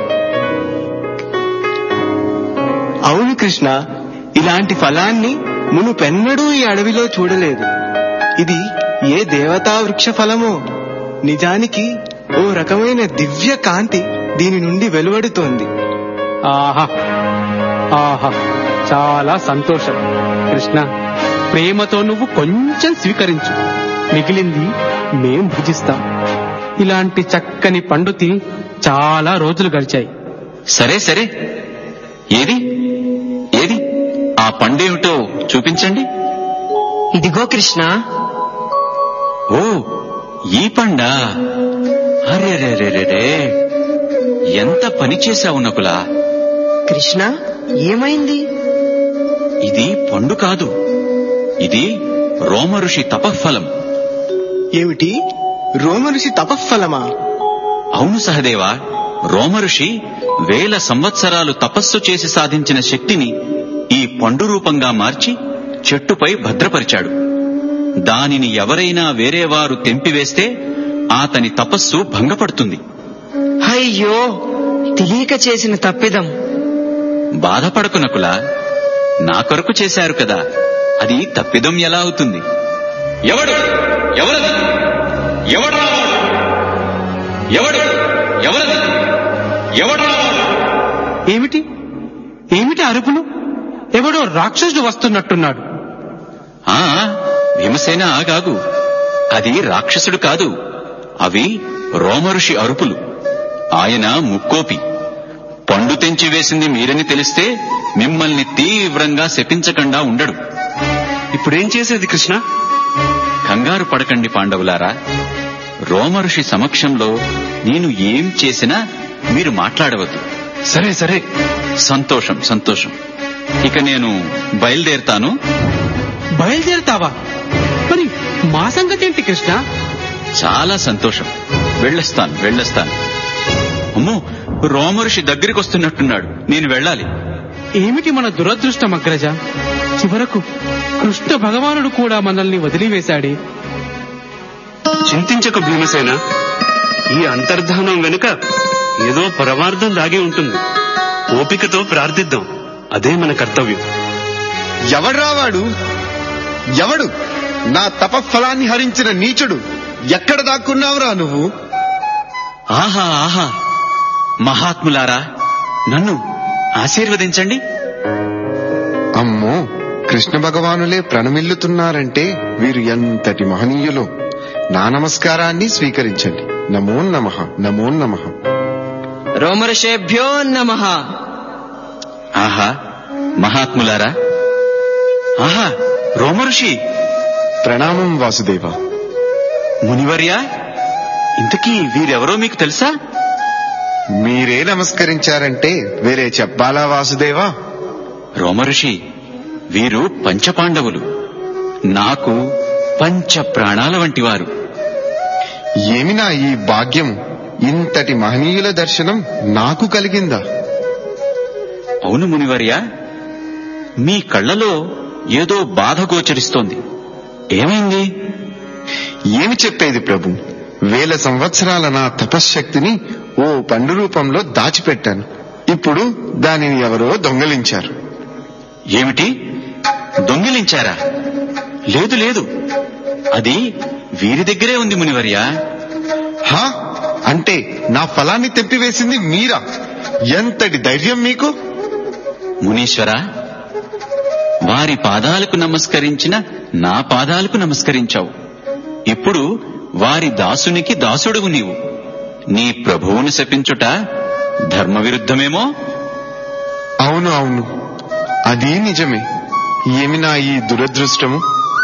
అవును కృష్ణ ఇలాంటి ఫలాన్ని మునుపెన్నడూ ఈ అడవిలో చూడలేదు ఇది ఏ దేవతా వృక్ష ఫలమో నిజానికి ఓ రకమైన దివ్య కాంతి దీని నుండి వెలువడుతోంది ఆహా ఆహా చాలా సంతోషం కృష్ణ ప్రేమతో నువ్వు కొంచెం స్వీకరించు మిగిలింది మేం భుజిస్తాం ఇలాంటి చక్కని పండు తిని చాలా రోజులు గడిచాయి సరే సరే ఏది ఏది ఆ పండేమిటో చూపించండి ఇదిగో కృష్ణ ఓ ఈ పండా అరెరెరెరెరే ఎంత పని చేశావు నకులా కృష్ణ ఏమైంది ఇది పండు కాదు ఇది రోమఋషి తపఫలం ఏమిటి రోమఋషి తపఫలమా అవును సహదేవా రోమఋషి వేల సంవత్సరాలు తపస్సు చేసి సాధించిన శక్తిని ఈ పండు రూపంగా మార్చి చెట్టుపై భద్రపరిచాడు దానిని ఎవరైనా వేరేవారు తెంపివేస్తే అతని తపస్సు భంగపడుతుంది అయ్యో తెలియక చేసిన తప్పిదం బాధపడకు నకులా నా కొరకు చేశారు కదా అది తప్పిదం ఎలా అవుతుంది ఎవడు ఎవరది ఎవడు ఎవడు ఏమిటి ఏమిటి అరుపులు ఎవడో రాక్షసుడు వస్తున్నట్టున్నాడు ఆ భీమసేన ఆగాగు అది రాక్షసుడు కాదు అవి రోమఋషి అరుపులు ఆయన ముక్కోపి పండు తెంచి వేసింది మీరని తెలిస్తే మిమ్మల్ని తీవ్రంగా శపించకుండా ఉండడు ఇప్పుడేం చేసేది కృష్ణ కంగారు పడకండి పాండవులారా రోమఋషి సమక్షంలో నేను ఏం చేసినా మీరు మాట్లాడవద్దు సరే సరే సంతోషం సంతోషం ఇక నేను బయలుదేరుతాను బయలుదేరుతావా మరి మా సంగతి ఏంటి కృష్ణ చాలా సంతోషం వెళ్ళొస్తాను వెళ్ళొస్తాను అమ్మో రోమఋషి దగ్గరికి వస్తున్నట్టున్నాడు నేను వెళ్ళాలి ఏమిటి మన దురదృష్టం అగ్రజ చివరకు కృష్ణ భగవానుడు కూడా మనల్ని వదిలివేశాడే చింతించక భీమసేన ఈ అంతర్ధానం వెనుక ఏదో పరమార్థం దాగి ఉంటుంది ఓపికతో ప్రార్థిద్దాం అదే మన కర్తవ్యం ఎవడ్రా వాడు ఎవడు నా తపఫలాన్ని హరించిన నీచుడు ఎక్కడ దాక్కున్నావురా నువ్వు ఆహా ఆహా మహాత్ములారా నన్ను ఆశీర్వదించండి అమ్మో కృష్ణ భగవానులే ప్రణమిల్లుతున్నారంటే వీరు ఎంతటి మహనీయులో నా నమస్కారాన్ని స్వీకరించండి నమో నమ నమో నమ రోమర్షేభ్యో నమ ఆహా మహాత్ములారా ఆహా రోమఋషి ప్రణామం వాసుదేవ మునివర్య ఇంతకీ వీరెవరో మీకు తెలుసా మీరే నమస్కరించారంటే వేరే చెప్పాలా వాసుదేవా రోమఋషి వీరు పంచపాండవులు నాకు పంచ ప్రాణాల వంటివారు ఏమి నా ఈ భాగ్యం ఇంతటి మహనీయుల దర్శనం నాకు కలిగిందా అవును మునివర్య మీ కళ్ళలో ఏదో బాధ గోచరిస్తోంది ఏమైంది ఏమి చెప్పేది ప్రభు వేల సంవత్సరాల నా తపశ్శక్తిని ఓ పండు రూపంలో దాచిపెట్టాను ఇప్పుడు దానిని ఎవరో దొంగలించారు ఏమిటి దొంగిలించారా లేదు లేదు అది వీరి దగ్గరే ఉంది మునివర్య హా అంటే నా ఫలాన్ని తెంపివేసింది మీరా ఎంతటి ధైర్యం మీకు మునీశ్వర వారి పాదాలకు నమస్కరించిన నా పాదాలకు నమస్కరించావు ఇప్పుడు వారి దాసునికి దాసుడువు నీవు నీ ప్రభువును శపించుట ధర్మ విరుద్ధమేమో అవును అవును అది నిజమే ఏమి నా ఈ దురదృష్టము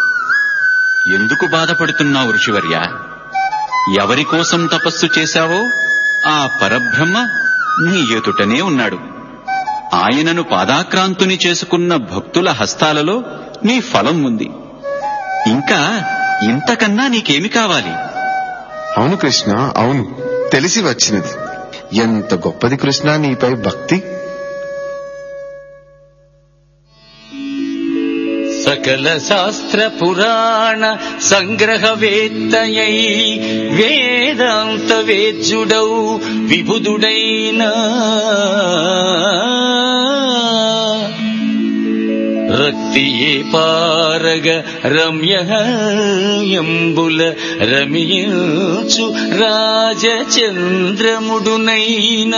ఎందుకు బాధపడుతున్నావు ఋషివర్య ఎవరి కోసం తపస్సు చేశావో ఆ పరబ్రహ్మ నీ ఎదుటనే ఉన్నాడు ఆయనను పాదాక్రాంతుని చేసుకున్న భక్తుల హస్తాలలో నీ ఫలం ఉంది ఇంకా ఇంతకన్నా నీకేమి కావాలి అవును కృష్ణ అవును తెలిసి వచ్చినది ఎంత గొప్పది కృష్ణ నీపై భక్తి సకల శాస్త్ర పురాణ సంగ్రహవేత్తయై వేదాంత వేద్యుడౌ విబుధుడైన రక్తియే పారగ రమ్య ఎంబుల రమియచు రాజచంద్రముడునైన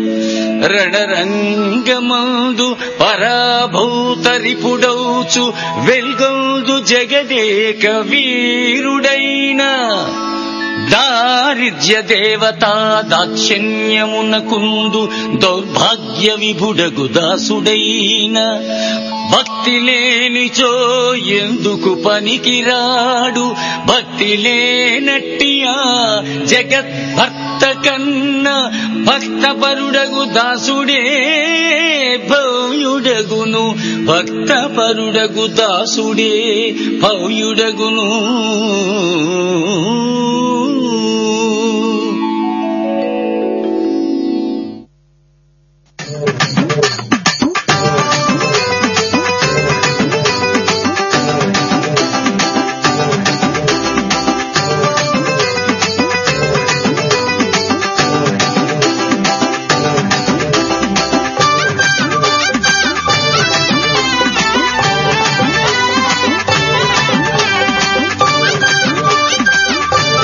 రణరంగమందు పరాభూతరిపుడౌచు వెల్గొందు జగదేక వీరుడైన దారిద్ర్య దేవతా దాక్షిణ్యమునకుందు దౌర్భాగ్య విభుడగు దాసుడైన భక్తి లేనిచో ఎందుకు పనికిరాడు భక్తి లేనట్టియా జగద్భర్త కన్న భక్త పరుడగు దాసుడే భవ్యుడగును భక్త పరుడగు దాసుడే భవ్యుడగును Thank you.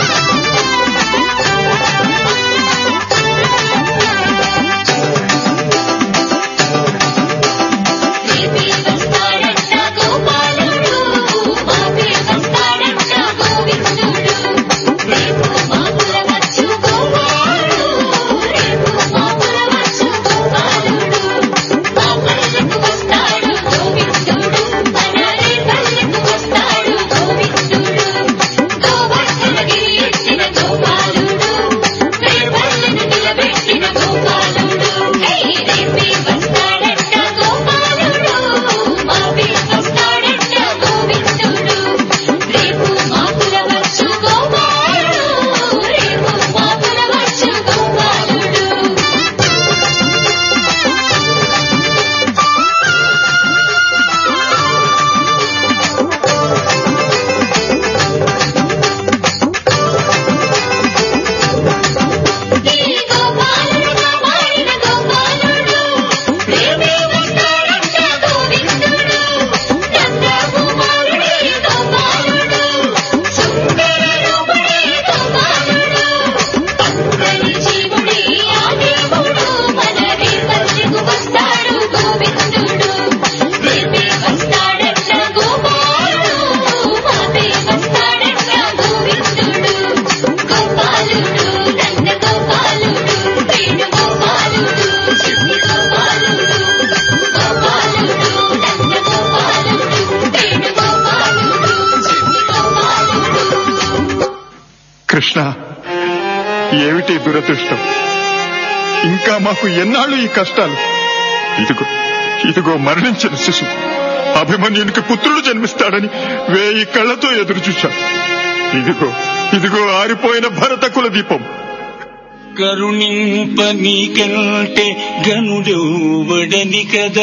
కృష్ణ ఏమిటి దురదృష్టం ఇంకా మాకు ఎన్నాళ్ళు ఈ కష్టాలు ఇదిగో ఇదిగో మరణించిన శిశువు అభిమన్యునికి పుత్రుడు జన్మిస్తాడని వేయి కళ్ళతో ఎదురు చూశా ఇదిగో ఇదిగో ఆరిపోయిన భరత కుల దీపం కరుణింప నీకంటే గనుడెవ్వడని కదా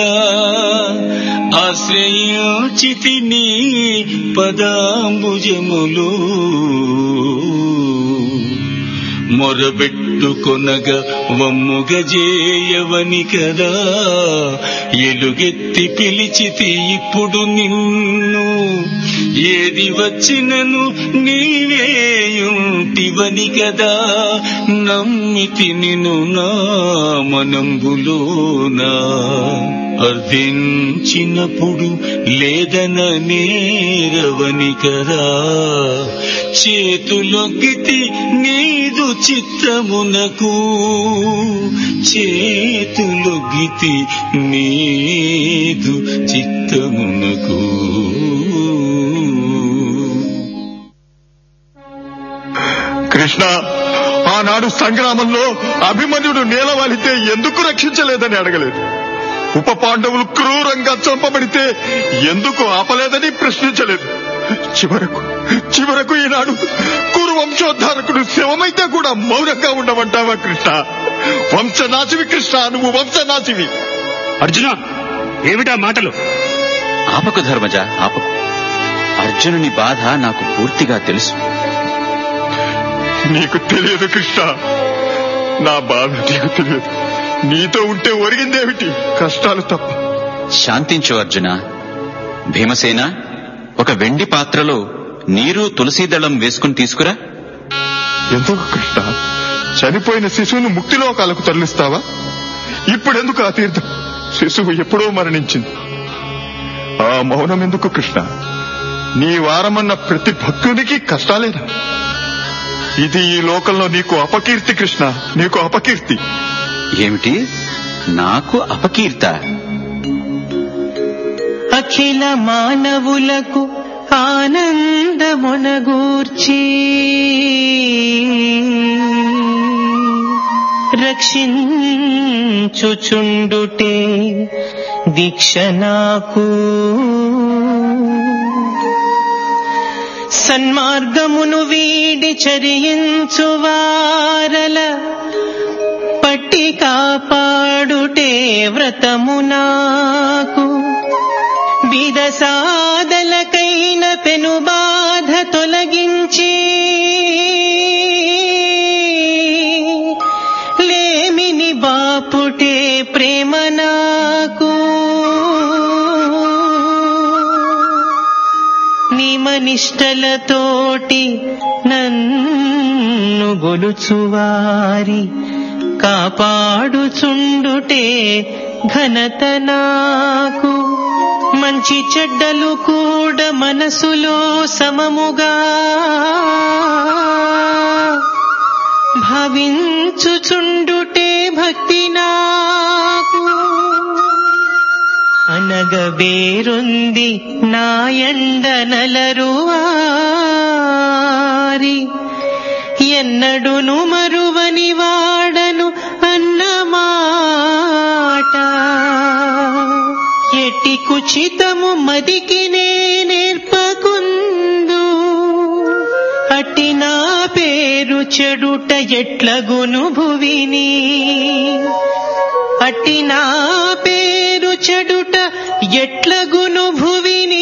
ఆశ్రయించితి నీ పదాంబుజములు మొరబెట్టుకొనగ వమ్ముగజేయవని కదా ఎలుగెత్తి పిలిచితి ఇప్పుడు నిన్ను ఏది వచ్చినను నీవేయుంటివని కదా నమ్మితి నిన్ను నా మనంబులోనా అర్థించినప్పుడు లేదన నేరవని కదా చేతులొగ్గితి నీదు చిత్తమునకు చేతులొగ్గితి నీదు చిత్తమునకు కృష్ణ ఆనాడు సంగ్రామంలో అభిమన్యుడు నేలవాలితే ఎందుకు రక్షించలేదని అడగలేదు ఉప పాండవులు క్రూరంగా చంపబడితే ఎందుకు ఆపలేదని ప్రశ్నించలేదు చివరకు చివరకు ఈనాడు కురు వంశోద్ధారకుడు శవమైతే కూడా మౌనంగా ఉండమంటావా కృష్ణ వంశనాశివి కృష్ణ నువ్వు వంశనాశివి అర్జున ఏమిటా మాటలు ఆపకు ధర్మజ ఆపకు అర్జునుని బాధ నాకు పూర్తిగా తెలుసు నీకు తెలియదు కృష్ణ నా బాధ నీకు తెలియదు నీతో ఉంటే ఒరిగిందేమిటి కష్టాలు తప్ప శాంతించు అర్జున భీమసేన ఒక వెండి పాత్రలో నీరు తులసీదళం వేసుకుని తీసుకురా ఎందుకు కృష్ణ చనిపోయిన శిశువును ముక్తిలోకాలకు తరలిస్తావా ఇప్పుడెందుకు ఆ తీర్థం శిశువు ఎప్పుడో మరణించింది ఆ మౌనం ఎందుకు కృష్ణ నీ వారమన్న ప్రతి భక్తునికి కష్టాలేనా ఇది ఈ లోకంలో నీకు అపకీర్తి కృష్ణ నీకు అపకీర్తి ఏమిటి నాకు అపకీర్త అఖిల మానవులకు ఆనందమునగూర్చి రక్షించుచుండుటే దీక్ష నాకు సన్మార్గమును వీడి చరించు వారల పట్టి కాపాడుటే వ్రతము నాకు బిద సాదలకైన పెను బాధ తొలగించి లేమిని బాపుటే ప్రేమ నాకు నిమనిష్టలతోటి నన్ను గొలుచువారి కాపాడుచుండుటే ఘనత నాకు మంచి చెడ్డలు కూడా మనసులో సమముగా భావించుచుండుటే భక్తి నాకు అనగబేరుంది నాయండ నలరువారి ఎన్నడును మరువని వాడను అన్నమాట ఎట్టి కుచితము మదికి నే నేర్పకుందు అట్టి నా పేరు చెడుట ఎట్లగును భువిని అట్టి నా పేరు చెడుట ఎట్లగును భువిని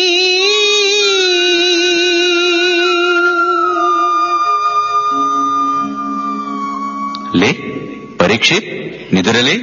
లే పరీక్షిత్ నిదురలే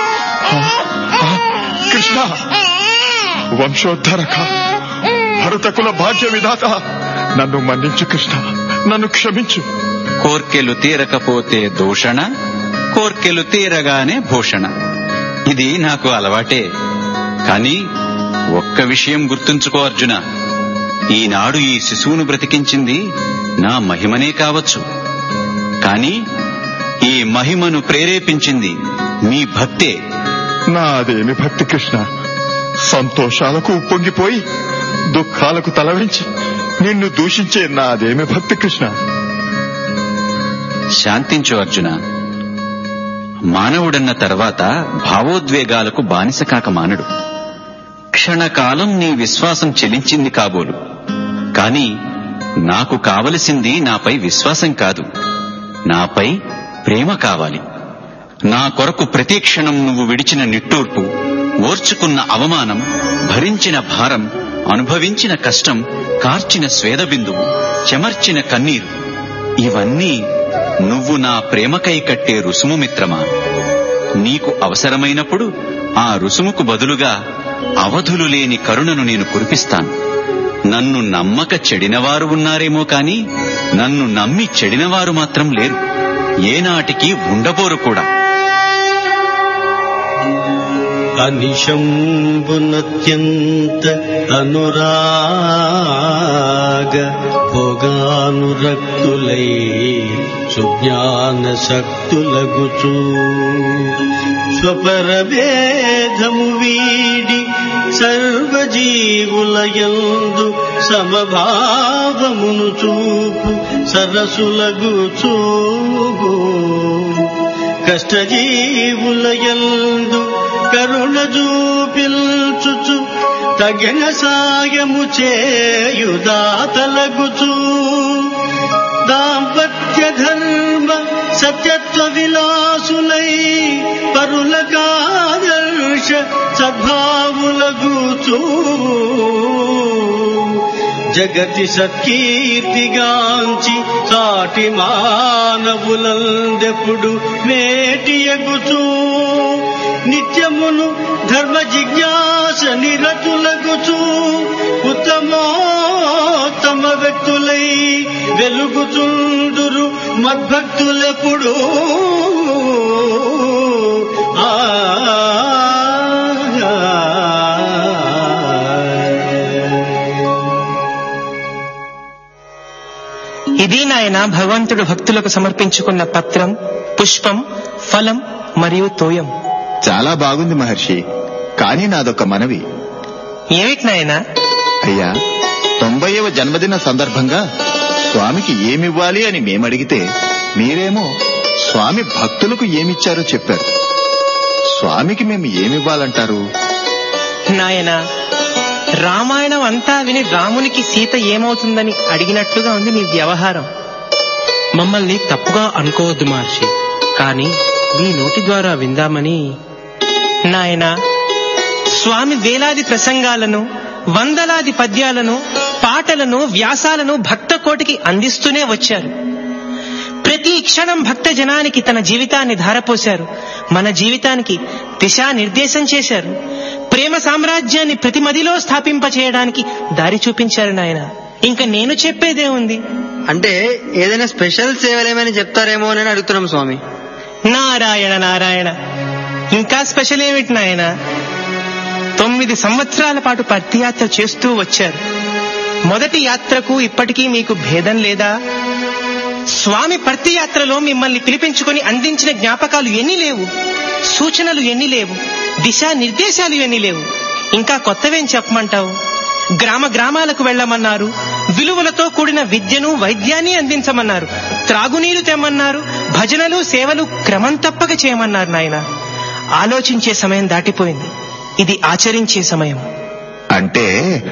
కృష్ణ వంశోద్ధరక భరతకుల భాగ్య విధాత నన్ను మన్నించు కృష్ణ నన్ను క్షమించు కోర్కెలు తీరకపోతే దూషణ కోర్కెలు తీరగానే భూషణ ఇది నాకు అలవాటే కాని ఒక్క విషయం గుర్తుంచుకో అర్జున ఈనాడు ఈ శిశువును బ్రతికించింది నా మహిమనే కావచ్చు కాని ఈ మహిమను ప్రేరేపించింది మీ భక్తే నాదేమి భక్తి కృష్ణ సంతోషాలకు ఉప్పొంగిపోయి దుఃఖాలకు తలవించి నిన్ను దూషించే నాదేమి భక్తి కృష్ణ శాంతించు అర్జున మానవుడన్న తర్వాత భావోద్వేగాలకు బానిస కాక మానడు క్షణకాలం నీ విశ్వాసం చెలించింది కాబోలు కాని నాకు కావలసింది నాపై విశ్వాసం కాదు నాపై ప్రేమ కావాలి నా కొరకు ప్రతి క్షణం నువ్వు విడిచిన నిట్టూర్పు ఓర్చుకున్న అవమానం భరించిన భారం అనుభవించిన కష్టం కార్చిన స్వేదబిందువు చెమర్చిన కన్నీరు ఇవన్నీ నువ్వు నా ప్రేమకై కట్టే రుసుము మిత్రమా నీకు అవసరమైనప్పుడు ఆ రుసుముకు బదులుగా అవధులు లేని కరుణను నేను కురిపిస్తాను నన్ను నమ్మక చెడినవారు ఉన్నారేమో కాని నన్ను నమ్మి చెడినవారు మాత్రం లేరు ఏనాటికి ఉండబోరు కూడా అనిశంబునత్యంత అనురాగ భోగానురక్తులై సుజ్ఞాన శక్తులగుచూ స్వపరభేదము వీడి సర్వజీవులయందు సమభావమును చూపు సరసులగుచూ కష్టజీవులయందు కరుణ చూపిల్చుచు తగిన సాయము చేయుదాతలగుచు దాంపత్య ధర్మ సత్యత్వ విలాసులై పరులకాదర్శ సద్భావులగుచూ జగతి సత్కీర్తిగాంచి సాటి మానవులందెప్పుడు మేటియగుచూ నిత్యమును ధర్మ జిజ్ఞాస నిరతులగుచూ ఉత్తమోత్తమ వ్యక్తులై వెలుగుచుందురు మద్భక్తులెప్పుడు ఆ ఇది నాయన భగవంతుడు భక్తులకు సమర్పించుకున్న పత్రం పుష్పం ఫలం మరియు తోయం చాలా బాగుంది మహర్షి కానీ నాదొక మనవి ఏమిటి నాయనా అయ్యా తొంభైవ జన్మదిన సందర్భంగా స్వామికి ఏమివ్వాలి అని మేమడిగితే మీరేమో స్వామి భక్తులకు ఏమిచ్చారో చెప్పారు స్వామికి మేము ఏమివ్వాలంటారు నాయనా రామాయణం అంతా విని రామునికి సీత ఏమవుతుందని అడిగినట్లుగా ఉంది నీ వ్యవహారం మమ్మల్ని తప్పుగా అనుకోవద్దు మహర్షి కానీ మీ నోటి ద్వారా విందామని నాయనా స్వామి వేలాది ప్రసంగాలను వందలాది పద్యాలను పాటలను వ్యాసాలను భక్త కోటికి అందిస్తూనే వచ్చారు ప్రతి క్షణం భక్త జనానికి తన జీవితాన్ని ధారపోశారు మన జీవితానికి దిశానిర్దేశం చేశారు ప్రేమ సామ్రాజ్యాన్ని ప్రతి మదిలో స్థాపింపచేయడానికి దారి చూపించారు నాయన ఇంకా నేను చెప్పేదే ఉంది అంటే ఏదైనా స్పెషల్ సేవలేమని చెప్తారేమో అని అడుగుతున్నాం స్వామి నారాయణ నారాయణ ఇంకా స్పెషల్ ఏమిటి నాయన తొమ్మిది సంవత్సరాల పాటు పత్తియాత్ర చేస్తూ వచ్చారు మొదటి యాత్రకు ఇప్పటికీ మీకు భేదం లేదా స్వామి పర్తి యాత్రలో మిమ్మల్ని పిలిపించుకొని అందించిన జ్ఞాపకాలు ఎన్ని లేవు సూచనలు ఎన్ని లేవు దిశా నిర్దేశాలు ఎన్ని లేవు ఇంకా కొత్తవేం చెప్పమంటావు గ్రామ గ్రామాలకు వెళ్ళమన్నారు విలువలతో కూడిన విద్యను వైద్యాన్ని అందించమన్నారు త్రాగునీరు తెమ్మన్నారు భజనలు సేవలు క్రమం తప్పక చేయమన్నారు నాయన ఆలోచించే సమయం దాటిపోయింది ఇది ఆచరించే సమయం అంటే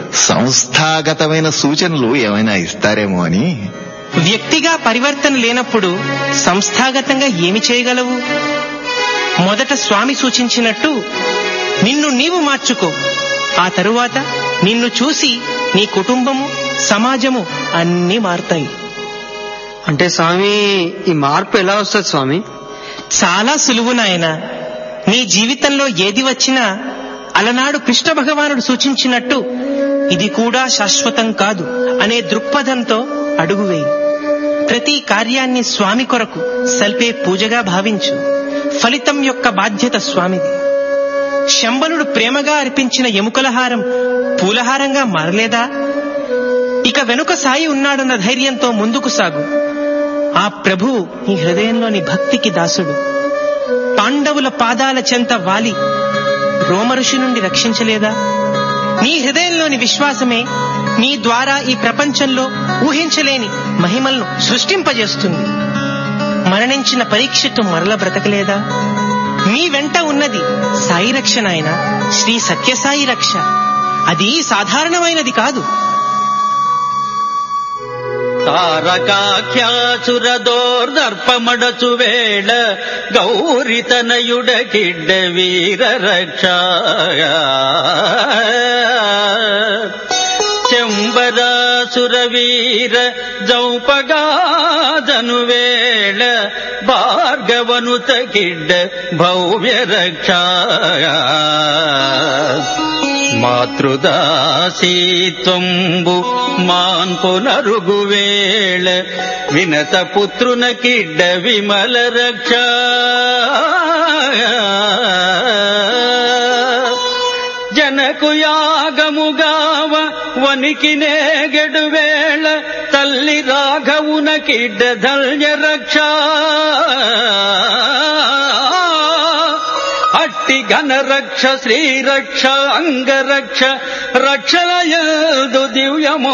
సంస్థాగతమైన సూచనలు ఏమైనా ఇస్తారేమో అని వ్యక్తిగా పరివర్తన లేనప్పుడు సంస్థాగతంగా ఏమి చేయగలవు మొదట స్వామి సూచించినట్టు నిన్ను నీవు మార్చుకో ఆ తరువాత నిన్ను చూసి నీ కుటుంబము సమాజము అన్నీ మారుతాయి అంటే స్వామి ఈ మార్పు ఎలా వస్తుంది స్వామి చాలా సులువు నాయన నీ జీవితంలో ఏది వచ్చినా అలనాడు కృష్ణ భగవానుడు సూచించినట్టు ఇది కూడా శాశ్వతం కాదు అనే దృక్పథంతో అడుగు వేయి ప్రతి కార్యాన్ని స్వామి కొరకు సల్పే పూజగా భావించు ఫలితం యొక్క బాధ్యత స్వామిది శంబనుడు ప్రేమగా అర్పించిన ఎముకలహారం పూలహారంగా మారలేదా ఇక వెనుక సాయి ఉన్నాడన్న ధైర్యంతో ముందుకు సాగు ఆ ప్రభువు నీ హృదయంలోని భక్తికి దాసుడు పాండవుల పాదాల చెంత వాలి రోమఋషి నుండి రక్షించలేదా నీ హృదయంలోని విశ్వాసమే నీ ద్వారా ఈ ప్రపంచంలో ఊహించలేని మహిమలను సృష్టింపజేస్తుంది మరణించిన పరీక్షతో మరల బ్రతకలేదా మీ వెంట ఉన్నది సాయి రక్ష నాయన శ్రీ సత్యసాయి రక్ష అది సాధారణమైనది కాదు తారకాఖ్యాసురదోర్దర్పమడచు వేళ గౌరితనయుడ కిడ్డ వీర రక్ష చెంబరాసురవీర జౌపగాదను వేళ భార్గవనుత కిడ్డ భౌమ్య రక్ష మాతృదాసీత్వంబు మాన్ పునరుగు వేళ వినత పుత్రున కిడ్డ విమల రక్ష జనకు యాగముగావ వనికి నేగెడు వేళ తల్లి రాఘవున కిడ్డ ధల్య రక్ష అట్టి ఘనరక్ష శ్రీరక్ష అంగరక్ష రక్షలయదు దివ్యమౌ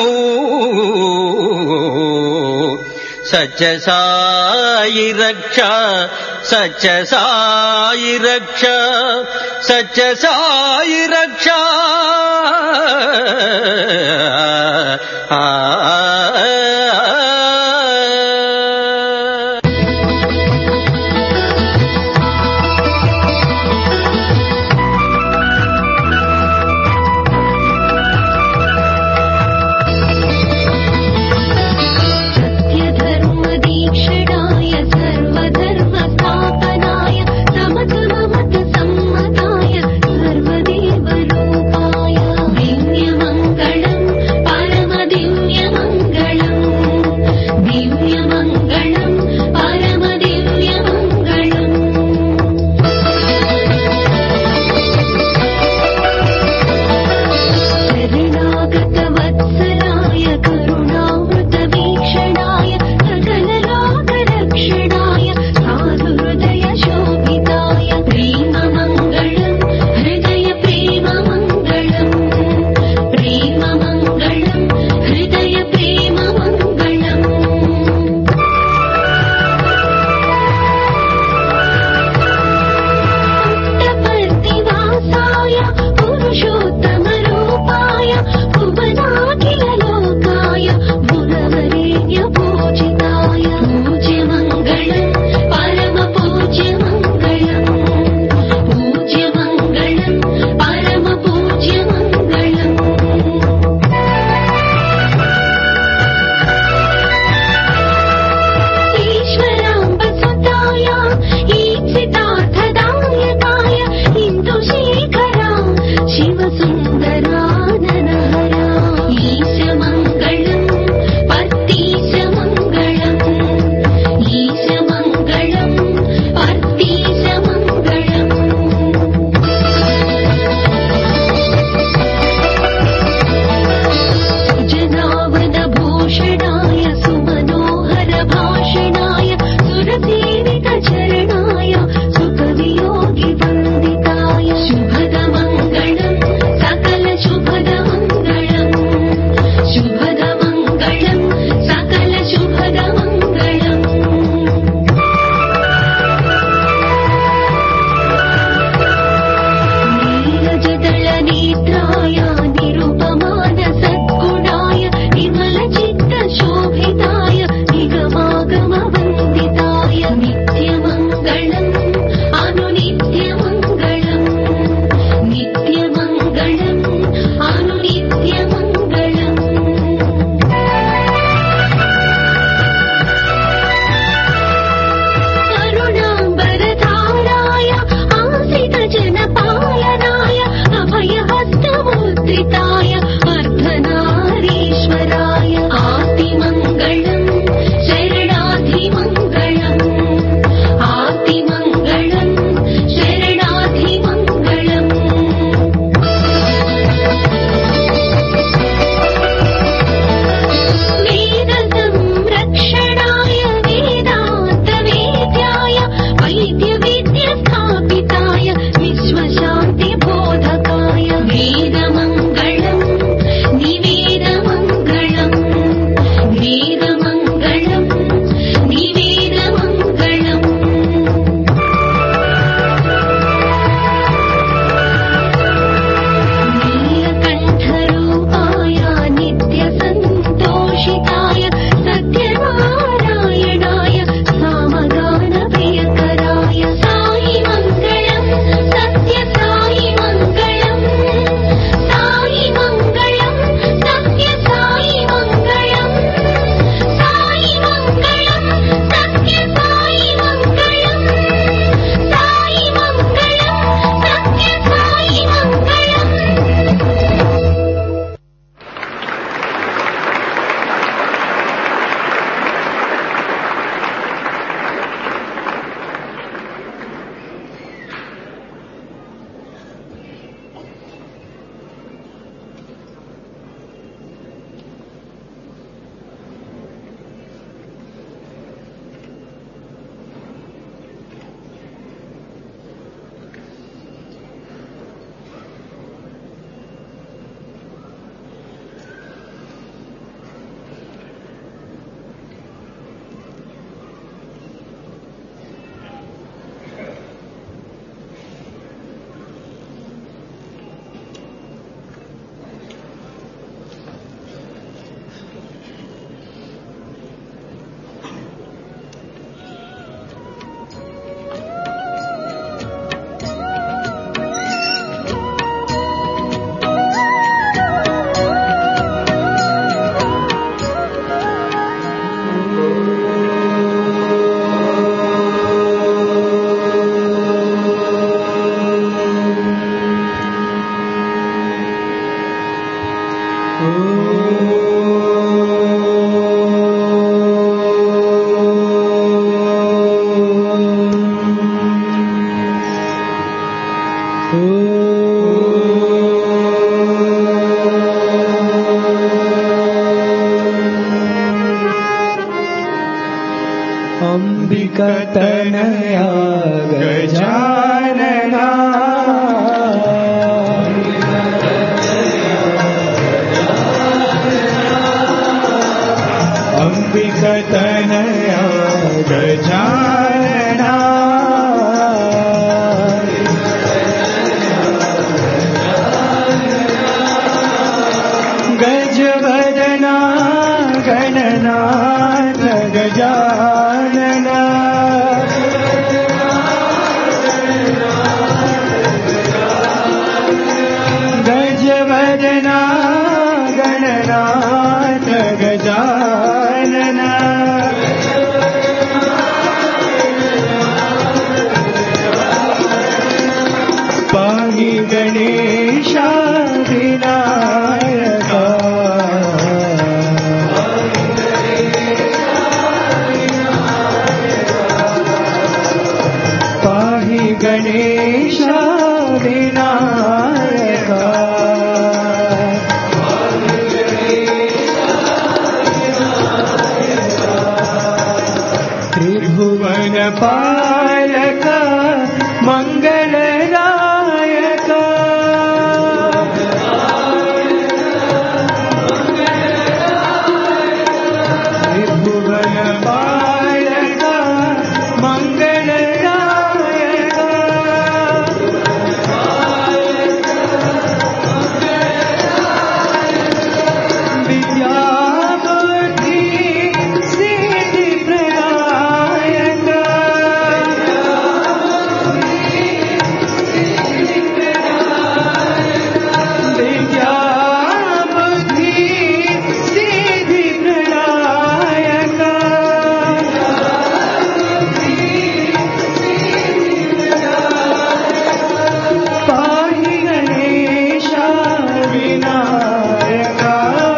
సత్య సాయి రక్ష సత్య సాయి రక్ష సత్య సాయి రక్ష ఆ सत्यधर्मदीक्षणाय सर्वधर्मस्थापनाय समतममतसम्मताय सर्वदेवरूपाय दिव्यमङ्गलम् परमदिव्यमङ्गलम् दिव्यमङ्गलम् परमदिव्यमङ्गलम् शरणागतवत्सलाय करुणामृतवीक्षणाय सकललोकरक्षणाय साधुहृदयशोभिताय प्रेममङ्गलम् हृदय प्रेममङ्गलम् प्रेममङ्गलम् हृदय प्रेममङ्गलम् पुट्टपर्तिवासाय पुरुषोत्तमरूपाय भुवनाखिललोकाय गुणवरेण्य पूजिताय पूज्यमङ्गलम् परमपूज्यमङ्गलम् पूज्यमङ्गलम् परमपूज्यमङ्गलम् ईश्वराम्बसुताय ईप्सितार्थदायकाय इन्दुशेखरा शिवसुन्दराननहरा ईशमङ्गलम् पर्तीशमङ्गलम् ईशमङ्गलम् पर्तीशमङ्गलम् जनावदभूषणाय सुमनोहरभाषणाय सुरसेवितचरणाय सुखवियोगिवन्दिताय शुभदमङ्गलम् सकलशुभदमङ्गलम् शुभदमङ्गलम् सकलशुभदमङ्गलम् नीरजदलनेत्राय निरुपमान सद्गुणाय विमलचित्तशोभिताय निगमागमवन्दिताय नित्यमङ्गलम् अनुनित्यमङ्गलम् नित्यमङ्गलम् अनुनित्यमङ्गलम् करुणाम्बरधाराय आसितजनपालनाय अभयहस्तमुद्रिताय अर्धनारीश्वराय आतिमङ्गलम् शरणाधिमङ्गलम् आतिमङ्गलम् गणेश विनायका त्रिभुवन पालक मङ्गलदायक त्रिभुवन पालक मङ्गलदायक विद्याबुद्धि सिद्धि प्रदायक विद्याबुद्धि सिद्धि प्रदायक पाहि गणेश विनायका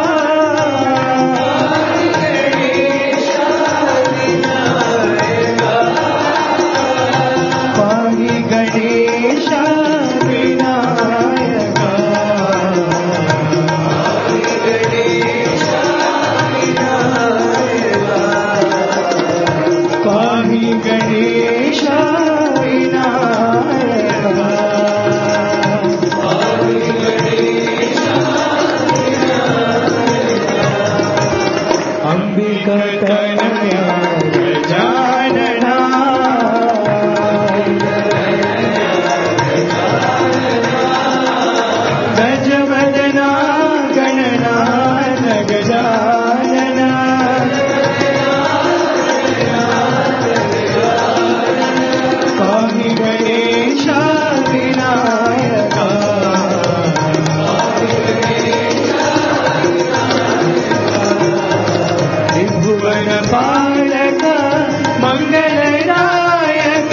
पाहि गणेश विनायका पाहि गणेश अम्बिकतनया जानना गजवदना गणनाथ गजानना पाहि गणेश विनायका त्रिभुवन पालक मङ्गलदायक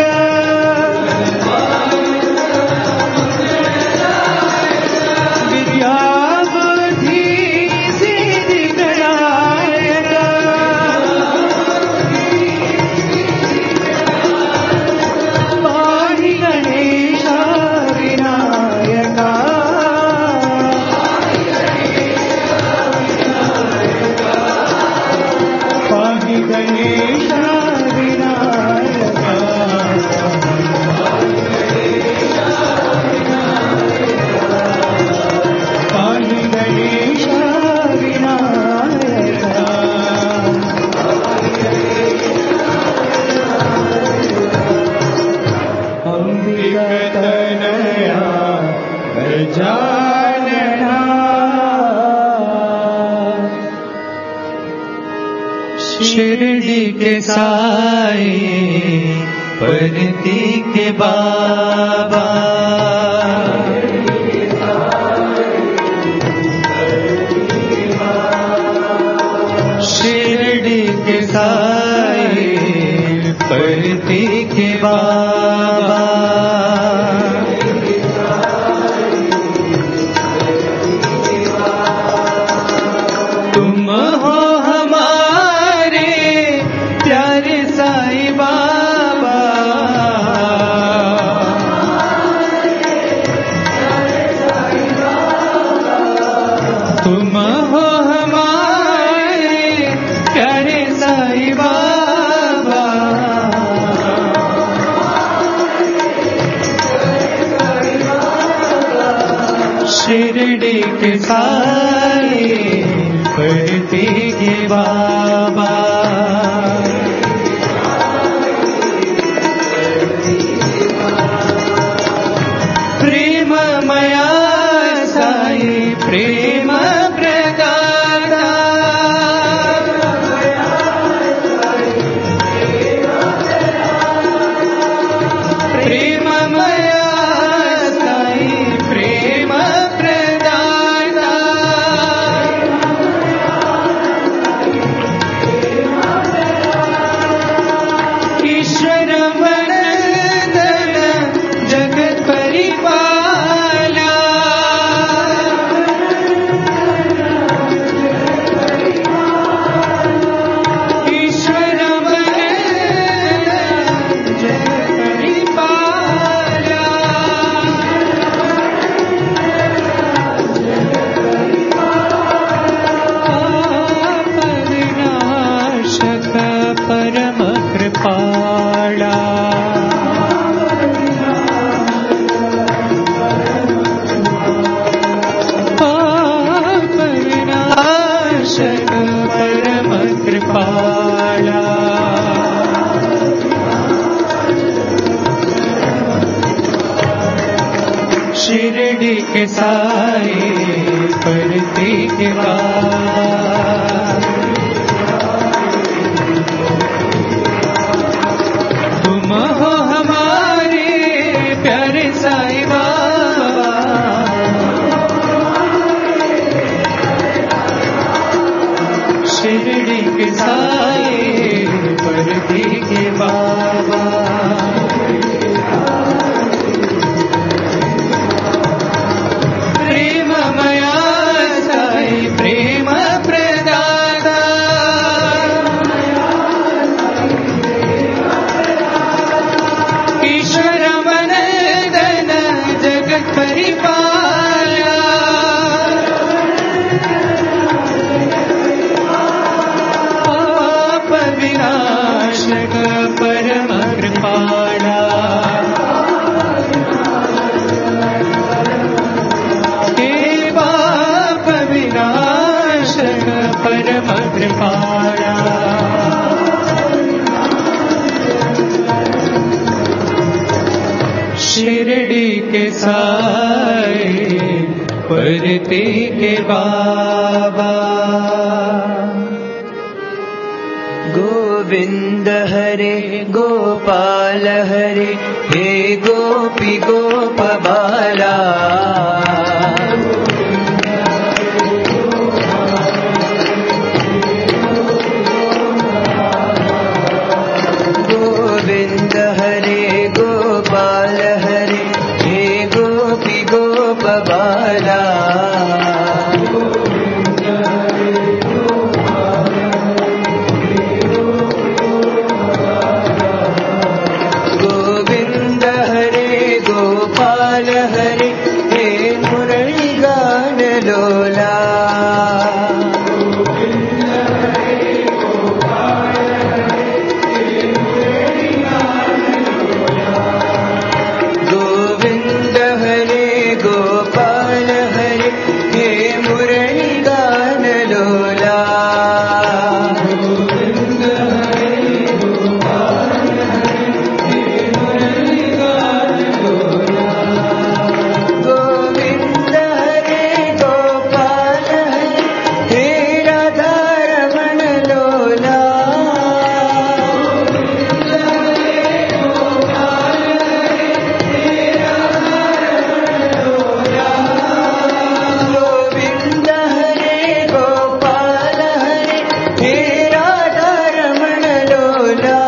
विद्याबुद्धि सिद्धिप्रदायक पाहि गणेश विनायका पाहि गणेश विनायका पाहि गणेश विनायका अम्बिकतनया गजानना शिरडी के साई परती के बाबा शिरडी के साई परती के बाबा तुम हो हमारे प्यारे साईं बाबा तुम हो हमारे प्यारे साईं बाबा शिरडी के साई पढ़ती के बाबा प्रेममया साई प्रेम प्रदाता प्रेममया साई प्रेम प्रदाता ईश्वर वरदन जगत परिपाला शिरडी के साए परती के बाद तुम हो हमारे प्यारे साई बाबा शिरडी के साए परती के बाबा प्रेममया साई प्रेम प्रदाता ईश्वर मनदन जगत परिपाला पाप विनाशक परम कृपाला हे पाप विनाशक परम कृपाला शिरडी के साए परते के बाबा गोविन्द हरे गोपाल हरे हे गोपि गोपबाला गोविन्द हरे गोपाल हरे हे गोपि गोपबाला गोविन्द हरे गोपाल हरे हे मुरळी गान लोला गोविन्द हरे गोपाल हरे हे मुरळी गान लोला गोविन्द हरे गोपाल हरे हे राधा रमण लोला गोविन्द हरे गोपाल हरे हे राधा रमण लोला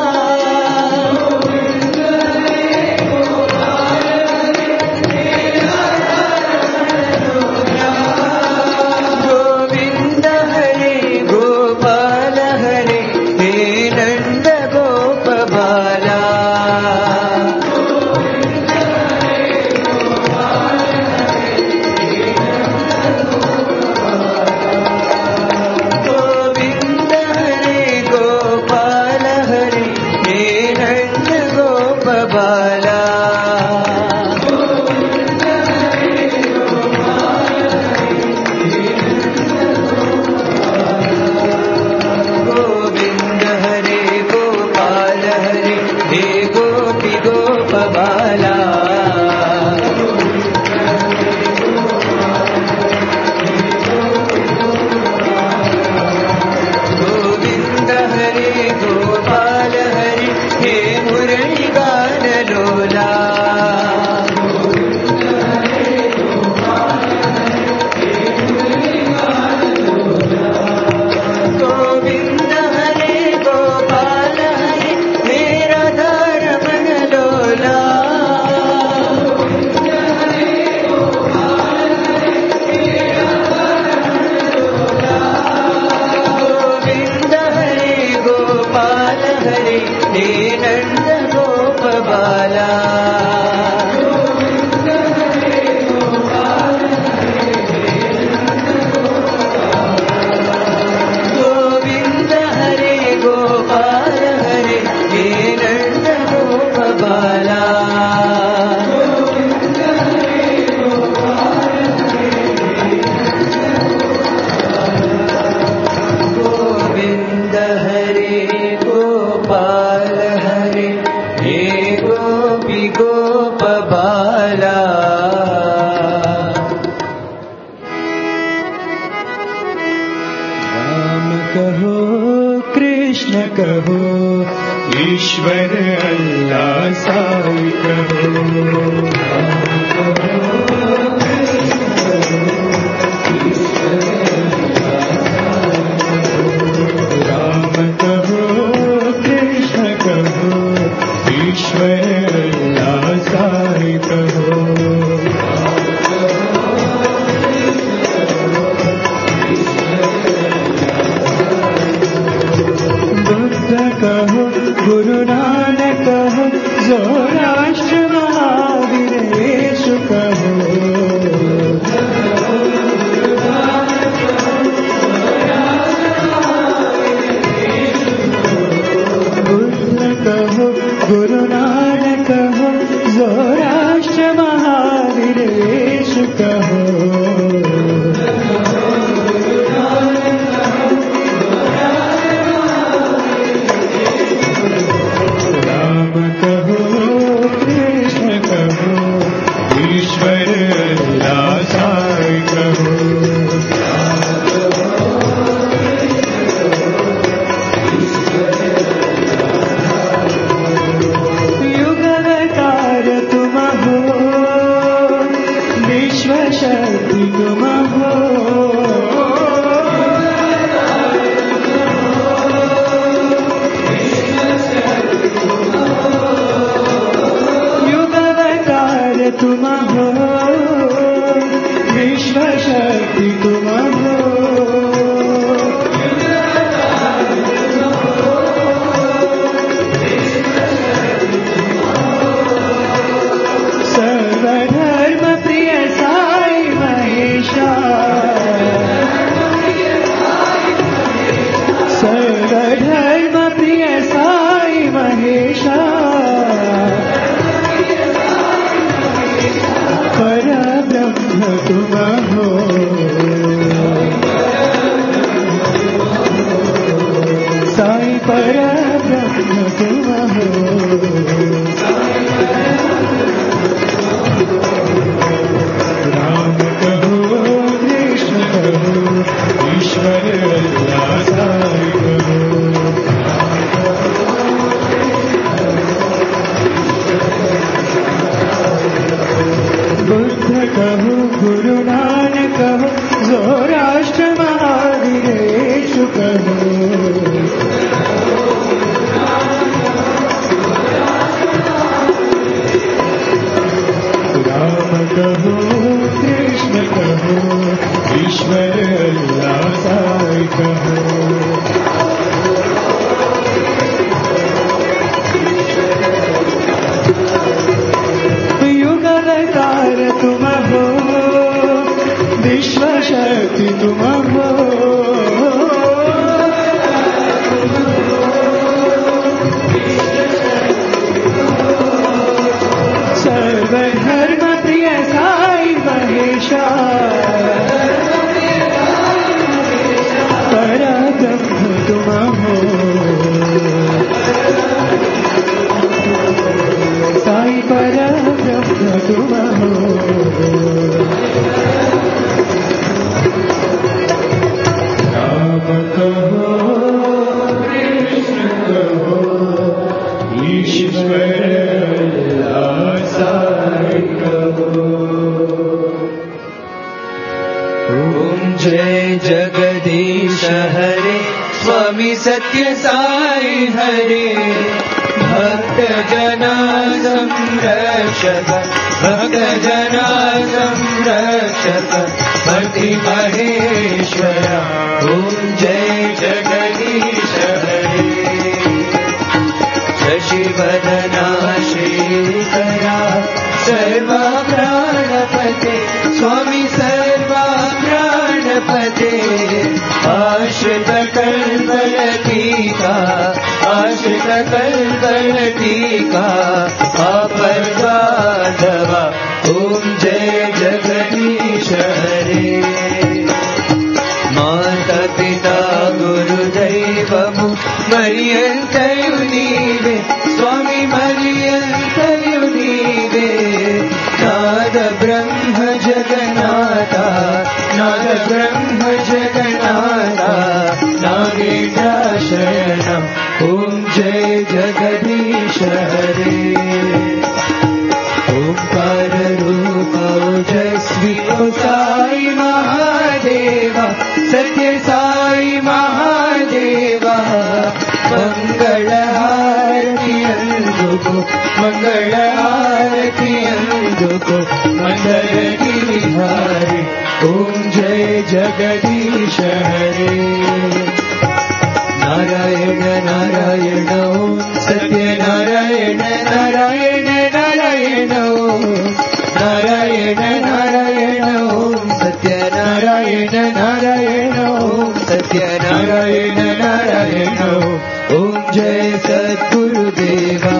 गोविन्द हरे गोपाल हरे हे नन्द गोपबाला गोविन्द हरे गोपाल हरे हे नन्द गोपबाला गोविन्द हरे गोपाल हरे हे गोपि गोपबाला गोविन्द हरे गोपाल हरे हे मुरळी गान लोला गोविन्द हरे गोपाल हरे हे राधा रमण लोला गोविन्द हरे गोपाल हरे हे नन्द गोपबाला गोविन्द हरे गोपाल हरे हे नन्द गोपबाला गोविन्द हरे गोपाल हरे हे गोपि गोपबाला कहो ईश्वर अल्लाह साई कहो राम कहो कृष्ण कहो ईश्वर अल्लाह साई कहो बुद्ध कहो गुरु नानक कहो जोराष्ट्र महावीर यीशु कहो बुद्ध कहो गुरु नानक कहो जोराष्ट्र महावीर यीशु कहो राम कहो कृष्ण कहो ईश्वर अल्लाह साई कहो युगवतार तुम हो विश्व शक्ति तुम हो युगवतार तुम हो विश्व शक्ति तुम हो सर्वधर्म प्रिय साई महेशा सर्वधर्म प्रिय साई महेशा पर ब्रह्म तुम हो साई पर ब्रह्म तुम हो राम कहो कृष्ण कहो ईश्वर अल्लाह साई कहो बुद्ध कहो गुरु नानक कहो जोराष्ट्र महावीर यीशु कहो राम कहो कृष्ण कहो ईश्वर अल्लाह साई कहो युगवतार तुम हो विश्व शक्ति तुम हो सर्वधर्म प्रिय साई महेशा पर ब्रह्म तुम हो साई पर ब्रह्म तुम हो राम कहो कृष्ण कहो ईश्वर अल्लाह साई कहो ॐ जय जगदीश हरे स्वामी सत्य साई हरे भक्त जना संरक्षक भक्त जना संरक्षक भक्ति महेश्वर ॐ जय जगदीश हरे शशिवदना श्रीकरा सर्वा प्राणपते स्वामी सर्वा प्राणपते आश्रित कल्पलतीका आश्रित कल्पलतीका आपद्बाधवा ॐ जय जगदीश हरे माता पिता गुरुदैवము మరియంతయు నీవే స్వామి మరియంతయు నీవే నాద బ్రహ్మ జగన్నాథ నాద బ్రహ్మ జగన్నాథ నాగేంద్ర శరణం హారతి అందుకో మందర గిరిహారి ఓం జయ జగదీశ హరే నారాయణ నారాయణ ఓం సత్యనారాయణ నారాయణ నారాయణ ఓం నారాయణ నారాయణ ఓం సత్యనారాయణ నారాయణ ఓం సత్యనారాయణ నారాయణ ఓం జయ సద్గురుదేవా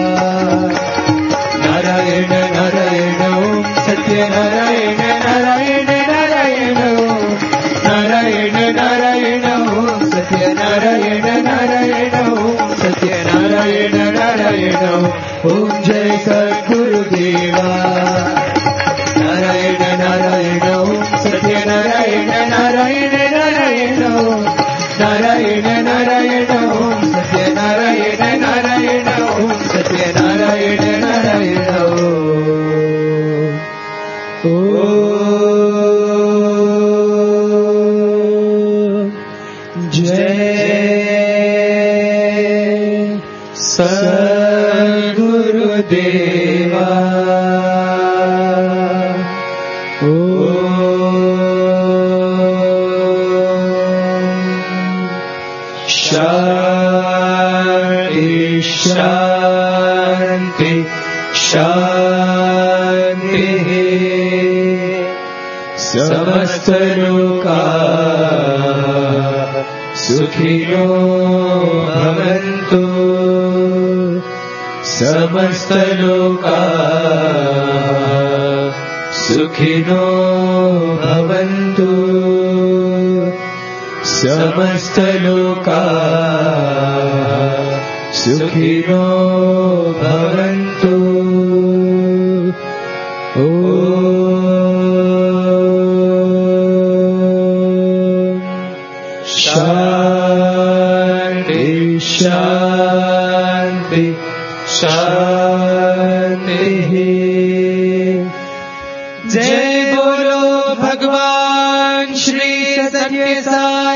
నారాయణ నారాయణ ఓం సత్యనారాయణ నారాయణ నారాయణ ఓం నారాయణ నారాయణ ఓం సత్యనారాయణ నారాయణ ఓం సత్యనారాయణ నారాయణ ఓం జయ సద్గురుదేవా నారాయణ నారాయణ ఓం సత్యనారాయణ నారాయణ నారాయణ ఓం నారాయణ నారాయణ ఓం సత్యనారాయణ నారాయణ ఓం సత్యనారాయణ నారాయణ ఓం జయ సద్గురుదేవా శాంతి శాంతి శాంతి సమస్త లోకా సుఖినో భవంతు సమస్త లోకా సుఖినో భవంతు సమస్త లోకా సుఖినో భవంతు ఓం శాంతి శాంతి शांति जय बोलो भगवान श्री सत्य साई